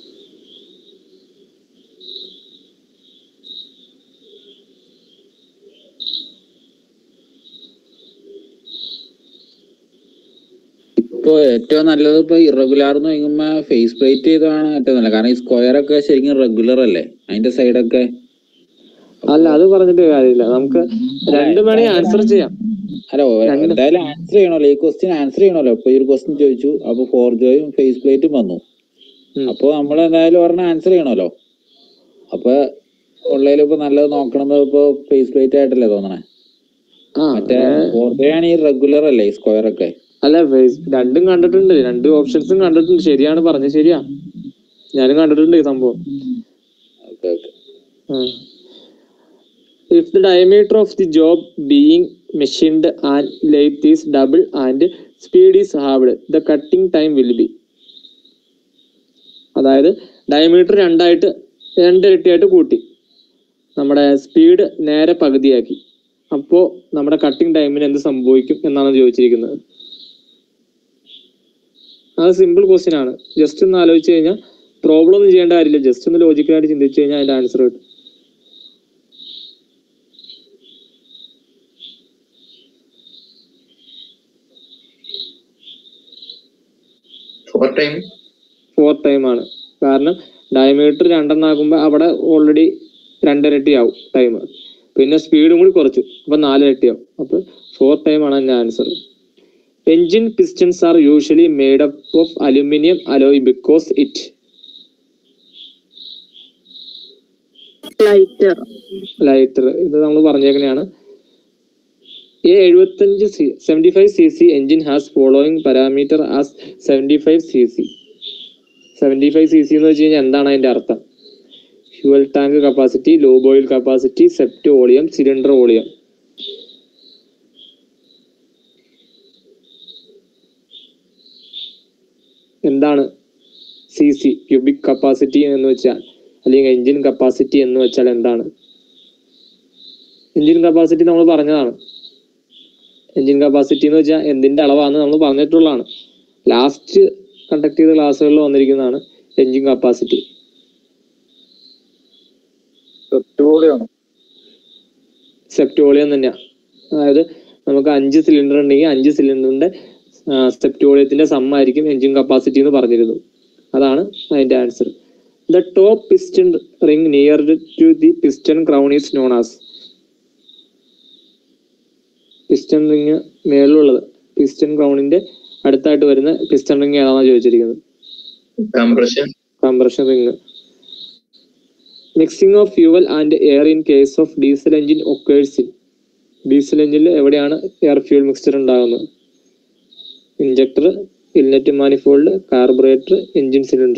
ഇപ്പൊ ഏറ്റവും നല്ലത് ഇപ്പൊ ഇറഗുലാർ എന്ന് പറയുമ്പോ ഫേസ് പ്ലേറ്റ് ചെയ്തതാണ് ഏറ്റവും നല്ലത് കാരണം ഈ സ്ക്വയർ ഒക്കെ ശരിക്കും റെഗുലർ അല്ലേ അതിന്റെ സൈഡൊക്കെ അല്ല അത് പറഞ്ഞിട്ട് കാര്യമില്ല നമുക്ക് രണ്ടു വേണേ ആൻസർ ചെയ്യാം ഹലോ രണ്ട്. എന്തായാലും ആൻസർ ചെയ്യണല്ലോ ഈ ക്വസ്റ്റ്യൻ ആൻസർ ചെയ്യണല്ലോ ഇപ്പൊ ഈ ഒരു ക്വസ്റ്റ്യൻ ചോദിച്ചു അപ്പൊ ഫോർജോയും ഫേസ് പ്ലേറ്റും വന്നു ഉം. അപ്പൊ നമ്മൾ എന്തായാലും പറഞ്ഞ ആൻസർ ചെയ്യണല്ലോ അപ്പൊ ഉള്ളതിൽ ഇപ്പൊ നല്ലത് നോക്കണത് ഇപ്പൊ ഫേസ് പ്ലേറ്റ് ആയിട്ടല്ലേ തോന്നണേ ആ മറ്റേ അങ്ങനെ- ഫോർജോ ആണ് ഈ റെഗുലർ അല്ലേ ഈ സ്ക്വയർ ഒക്കെ അല്ല ഫേസ് രണ്ടും കണ്ടിട്ടുണ്ട് രണ്ട് ഓപ്ഷൻസും കണ്ടിട്ടുണ്ട് ശരിയാണ് പറഞ്ഞത് ശരിയാ ഞാനും കണ്ടിട്ടുണ്ട് ഈ സംഭവം okay okay if the diameter of the job being machined and lathe is double and speed is halved the cutting time will be അതായത് ഡയമീറ്റർ രണ്ടായിട്ട് രണ്ടിരട്ടിയായിട്ട് കൂട്ടി നമ്മുടെ സ്പീഡ് നേരെ പകുതിയാക്കി അപ്പോ നമ്മുടെ കട്ടിംഗ് ടൈമിന് എന്ത് സംഭവിക്കും എന്നാണ് ചോദിച്ചിരിക്കുന്നത് അത് സിമ്പിൾ ക്വസ്റ്റ്യൻ ആണ് ജസ്റ്റ് ഒന്ന് ആലോചിച്ച് കഴിഞ്ഞാൽ പ്രോബ്ലം ഒന്നും ചെയ്യേണ്ട കാര്യമില്ല ജസ്റ്റ് ഒന്ന് ലോജിക്കലായിട്ട് ചിന്തിച്ചു കഴിഞ്ഞാൽ അതിന്റെ ആൻസർ കിട്ടും ഫോർ ടൈം ഫോർ ടൈം ആണ് കാരണം ഡയമീറ്റർ രണ്ടെണ്ണാക്കുമ്പോൾ അവിടെ ഓൾറെഡി രണ്ടിരട്ടി ആവും ടൈം പിന്നെ സ്പീഡും കൂടി കുറച്ചു അപ്പൊ നാലിരട്ടി ആവും അപ്പൊ ഫോർ ടൈം ആണ് എന്റെ answer engine pistons are usually made up of aluminium alloy because it lighter lighter ഇത് നമ്മൾ പറഞ്ഞേക്കണെയാണ് എ എഴുപത്തഞ്ച് C seventy five C C engine has following parameter as seventy five C C seventy five C C എന്ന് വെച്ച് കഴിഞ്ഞാൽ എന്താണ് അതിന്റെ അർത്ഥം fuel tank capacity lube oil capacity swept volume cylinder volume എന്താണ് സി സി ക്യൂബിക് കപ്പാസിറ്റി എന്ന് വെച്ചാൽ അല്ലെങ്കിൽ എഞ്ചിൻ കപ്പാസിറ്റി എന്ന് വെച്ചാൽ എന്താണ് എഞ്ചിൻ കപ്പാസിറ്റി നമ്മൾ പറഞ്ഞതാണ് എഞ്ചിൻ കപ്പാസിറ്റി എന്ന് വെച്ചാൽ എന്തിന്റെ അളവാണെന്ന് നമ്മൾ പറഞ്ഞിട്ടുള്ളതാണ് ലാസ്റ്റ് കണ്ടക്ട് ചെയ്ത ക്ലാസ്സുകളിൽ വന്നിരിക്കുന്നതാണ് എഞ്ചിൻ കപ്പാസിറ്റി പോലെയാണ് സെപ്റ്റോളിയം തന്നെയാണ് അതായത് നമുക്ക് അഞ്ച് സിലിണ്ടർ ഉണ്ടെങ്കിൽ അഞ്ച് സിലിണ്ടറിന്റെ സെപ്റ്റോളിയത്തിന്റെ സം ആയിരിക്കും എഞ്ചിൻ കപ്പാസിറ്റി എന്ന് പറഞ്ഞിരുന്നു അതാണ് അതിന്റെ answer the top piston ring near to the piston crown is known as piston ring മേളിലുള്ളത് പിസ്റ്റൺ ക്രൗണിന്റെ അടുത്തായിട്ട് വരുന്ന പിസ്റ്റൺ റിംഗ് ഏതാണെന്നാണ് ചോദിച്ചിരിക്കുന്നത് compression compression ring mixing of fuel and air in case of diesel engine occurs in diesel എഞ്ചിനിൽ എവിടെയാണ് air fuel mixture ഉണ്ടാകുന്നത് injector ഇൽനെറ്റ് manifold carburettor engine cylinder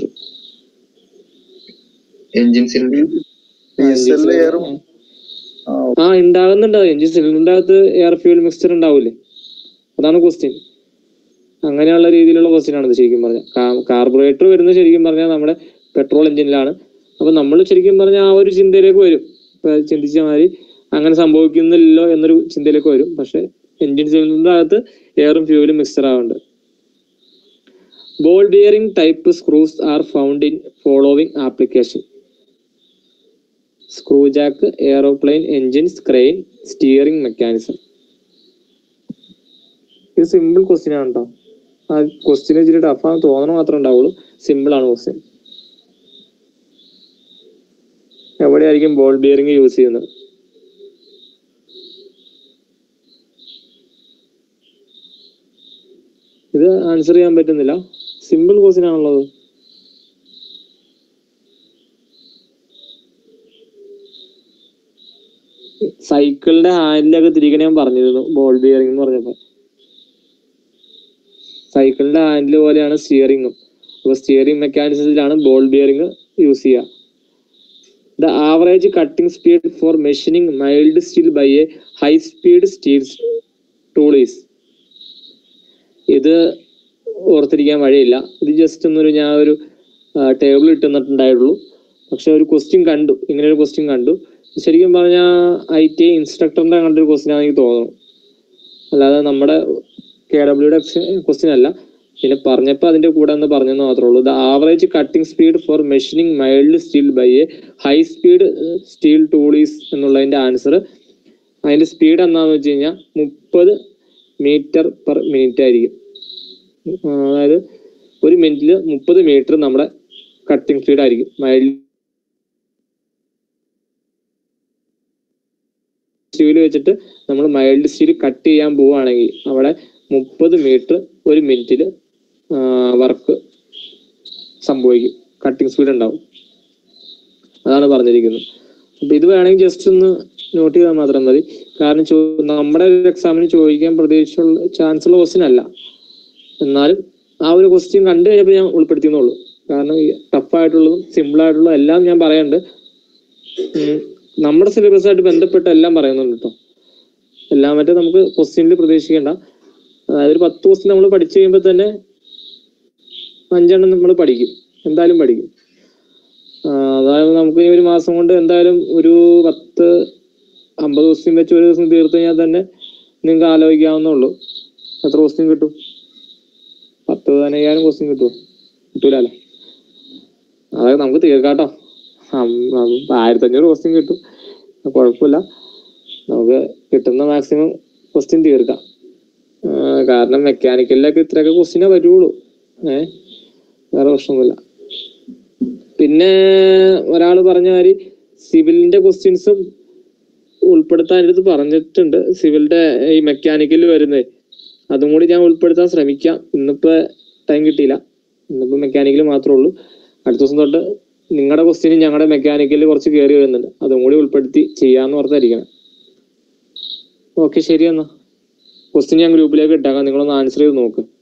engine cylinder diesel എയറും ആ, ആ ഉണ്ടാകുന്നുണ്ട് എഞ്ചിൻ സിലിണ്ടറിന്റെ അകത്ത് എയർ ഫ്യൂൽ മിക്സ്ചർ ഉണ്ടാവില്ലേ അതാണ് ക്വസ്റ്റ്യൻ അങ്ങനെയുള്ള രീതിയിലുള്ള ക്വസ്റ്റ്യൻ ആണ് ഇത് ശരിക്കും പറഞ്ഞാൽ കാർബറേറ്റർ വരുന്നത് ശരിക്കും പറഞ്ഞാൽ നമ്മുടെ പെട്രോൾ എഞ്ചിനിലാണ് അപ്പൊ നമ്മൾ ശരിക്കും പറഞ്ഞാൽ ആ ഒരു ചിന്തയിലേക്ക് വരും ഇപ്പൊ ചിന്തിച്ച മാതിരി അങ്ങനെ സംഭവിക്കുന്നില്ലല്ലോ എന്നൊരു ചിന്തയിലേക്ക് വരും പക്ഷെ എഞ്ചിൻ സിലിണ്ടറിന്റെ അകത്ത് എയറും ഫ്യൂവലും മിക്സ്ചർ ആവുന്നുണ്ട് ball bearing type screws are found in following application screw jack aeroplane engines crane steering mechanism ഇത് സിമ്പിൾ ക്വസ്റ്റ്യൻ ആണ് കേട്ടോ ആ ക്വസ്റ്റ്യൻ ഇച്ചിരി ടഫാന്ന് തോന്നണ മാത്രമേ ഉണ്ടാവുള്ളൂ സിമ്പിൾ ആണ് ക്വസ്റ്റ്യൻ എവിടെയായിരിക്കും ബോൾ ബിയറിംഗ് യൂസ് ചെയ്യുന്നത് ഇത് ആൻസർ ചെയ്യാൻ പറ്റുന്നില്ല സിമ്പിൾ ക്വസ്റ്റ്യൻ ആണുള്ളത് സൈക്കിളിന്റെ ഹാൻഡിലൊക്കെ തിരികെ ഞാൻ പറഞ്ഞിരുന്നു ബോൾ ബിയറിംഗ് എന്ന് പറഞ്ഞപ്പോ സൈക്കിളിന്റെ ഹാൻഡിൽ പോലെയാണ് സ്റ്റിയറിംഗും അപ്പൊ സ്റ്റിയറിംഗ് മെക്കാനിസത്തിലാണ് ബോൾ ബിയറിംഗ് യൂസ് ചെയ്യുക the average cutting speed for machining mild steel by a high speed steel tool is ഇത് ഓർത്തിരിക്കാൻ വഴിയില്ല ഇത് ജസ്റ്റ് ഒന്നൊരു ഞാൻ ഒരു ടേബിൾ ഇട്ടുന്നിട്ടുണ്ടായുള്ളൂ പക്ഷെ ഒരു ക്വസ്റ്റ്യൻ കണ്ടു ഇങ്ങനെ ഒരു ക്വസ്റ്റ്യൻ കണ്ടു ശരിക്കും പറഞ്ഞാൽ ഐ ടി ഐ ഇൻസ്ട്രക്ടറിന്റെ അങ്ങനത്തെ ഒരു ക്വസ്റ്റ്യൻ ആണെന്ന് എനിക്ക് തോന്നുന്നു അല്ലാതെ നമ്മുടെ കെ ഡബ്ല്യൂടെ ക്വസ്റ്റ്യൻ അല്ല പിന്നെ പറഞ്ഞപ്പോ അതിന്റെ കൂടെ ഒന്ന് പറഞ്ഞെന്ന് മാത്രമേ ഉള്ളൂ the average cutting speed for machining mild steel by a high speed steel tool is എന്നുള്ളതിന്റെ ആൻസർ അതിന്റെ സ്പീഡ് എന്താന്ന് വെച്ച് കഴിഞ്ഞാൽ മുപ്പത് മീറ്റർ പെർ മിനിറ്റ് ആയിരിക്കും ആ, അതായത് ഒരു മിനിറ്റിൽ മുപ്പത് മീറ്റർ നമ്മുടെ കട്ടിംഗ് സ്പീഡ് ആയിരിക്കും മൈൽഡ് സ്റ്റീൽ വെച്ചിട്ട് നമ്മൾ മൈൽഡ് സ്റ്റീൽ കട്ട് ചെയ്യാൻ പോവുകയാണെങ്കിൽ അവിടെ മുപ്പത് മീറ്റർ ഒരു മിനിറ്റിൽ വർക്ക് സംഭവിക്കും കട്ടിംഗ് സ്പീഡ് ഉണ്ടാവും അതാണ് പറഞ്ഞിരിക്കുന്നത് അപ്പൊ ഇത് വേണമെങ്കിൽ ജസ്റ്റ് ഒന്ന് നോട്ട് ചെയ്താൽ മാത്രം മതി കാരണം ചോ- നമ്മുടെ ഒരു എക്സാമിന് ചോദിക്കാൻ പ്രതീക്ഷയുള്ള ചാൻസ് ഉള്ള ക്വസ്റ്റ്യൻ അല്ല എന്നാലും ആ ഒരു ക്വസ്റ്റ്യൻ കണ്ടു കഴിഞ്ഞപ്പോൾ ഞാൻ ഉൾപ്പെടുത്തിയെന്നുള്ളൂ കാരണം ഈ ടഫ് ആയിട്ടുള്ളതും സിമ്പിൾ ആയിട്ടുള്ളതും എല്ലാം ഞാൻ പറയുന്നുണ്ട് ഉം, നമ്മുടെ സിലബസ് ആയിട്ട് ബന്ധപ്പെട്ട എല്ലാം പറയുന്നുണ്ട് കേട്ടോ എല്ലാം മറ്റേ നമുക്ക് ക്വസ്റ്റ്യനിൽ പ്രതീക്ഷിക്കേണ്ട അതായത് ഒരു പത്ത് ക്വസ്റ്റ്യൻ നമ്മൾ പഠിച്ചു കഴിയുമ്പോൾ തന്നെ അഞ്ചെണ്ണം നമ്മൾ പഠിക്കും എന്തായാലും പഠിക്കും ആ, അതായത് നമുക്ക് ഈ ഒരു മാസം കൊണ്ട് എന്തായാലും ഒരു പത്ത് അമ്പത് ക്വസ്റ്റ്യൻ വെച്ച് ഒരു ദിവസം തീർത്ത് കഴിഞ്ഞാൽ തന്നെ നിങ്ങൾക്ക് ആലോചിക്കാവുന്നുള്ളൂ എത്ര ക്വസ്റ്റ്യൻ കിട്ടും പത്ത് പതിനയ്യായിരം ക്വസ്റ്റ്യൻ കിട്ടുമോ കിട്ടൂലല്ലേ അതായത് നമുക്ക് തീർക്കാട്ടോ ആയിരത്തി അഞ്ഞൂറ് ക്വസ്റ്റ്യൻ കിട്ടും അത് കുഴപ്പമില്ല നമുക്ക് കിട്ടുന്ന മാക്സിമം ക്വസ്റ്റ്യൻ തീർക്കാം ആ, കാരണം മെക്കാനിക്കലിലൊക്കെ ഇത്രയൊക്കെ ക്വസ്റ്റ്യനേ പറ്റുള്ളൂ ഏ വേറെ പ്രശ്നമൊന്നുമില്ല പിന്നെ ഒരാൾ പറഞ്ഞ മാതിരി സിവിലിന്റെ ക്വസ്റ്റ്യൻസും ഉൾപ്പെടുത്താൻ എൻ്റെ അടുത്ത് പറഞ്ഞിട്ടുണ്ട് സിവിലിന്റെ ഈ മെക്കാനിക്കലിൽ വരുന്നത് അതും കൂടി ഞാൻ ഉൾപ്പെടുത്താൻ ശ്രമിക്കാം ഇന്നിപ്പോ ടൈം കിട്ടിയില്ല ഇന്നിപ്പോ മെക്കാനിക്കൽ മാത്രമേ ഉള്ളൂ അടുത്ത ദിവസം തൊട്ട് നിങ്ങളുടെ ക്വസ്റ്റ്യനും ഞങ്ങളുടെ മെക്കാനിക്കലിൽ കുറച്ച് കയറി വരുന്നുണ്ട് അതും കൂടി ഉൾപ്പെടുത്തി ചെയ്യാന്ന് ഓർത്തായിരിക്കണം ഓക്കെ ശരി എന്നാ ക്വസ്റ്റ്യൻ ഞാൻ ഗ്രൂപ്പിലേക്ക് ഇട്ടാക്കാം നിങ്ങളൊന്ന് ആൻസർ ചെയ്ത് നോക്ക്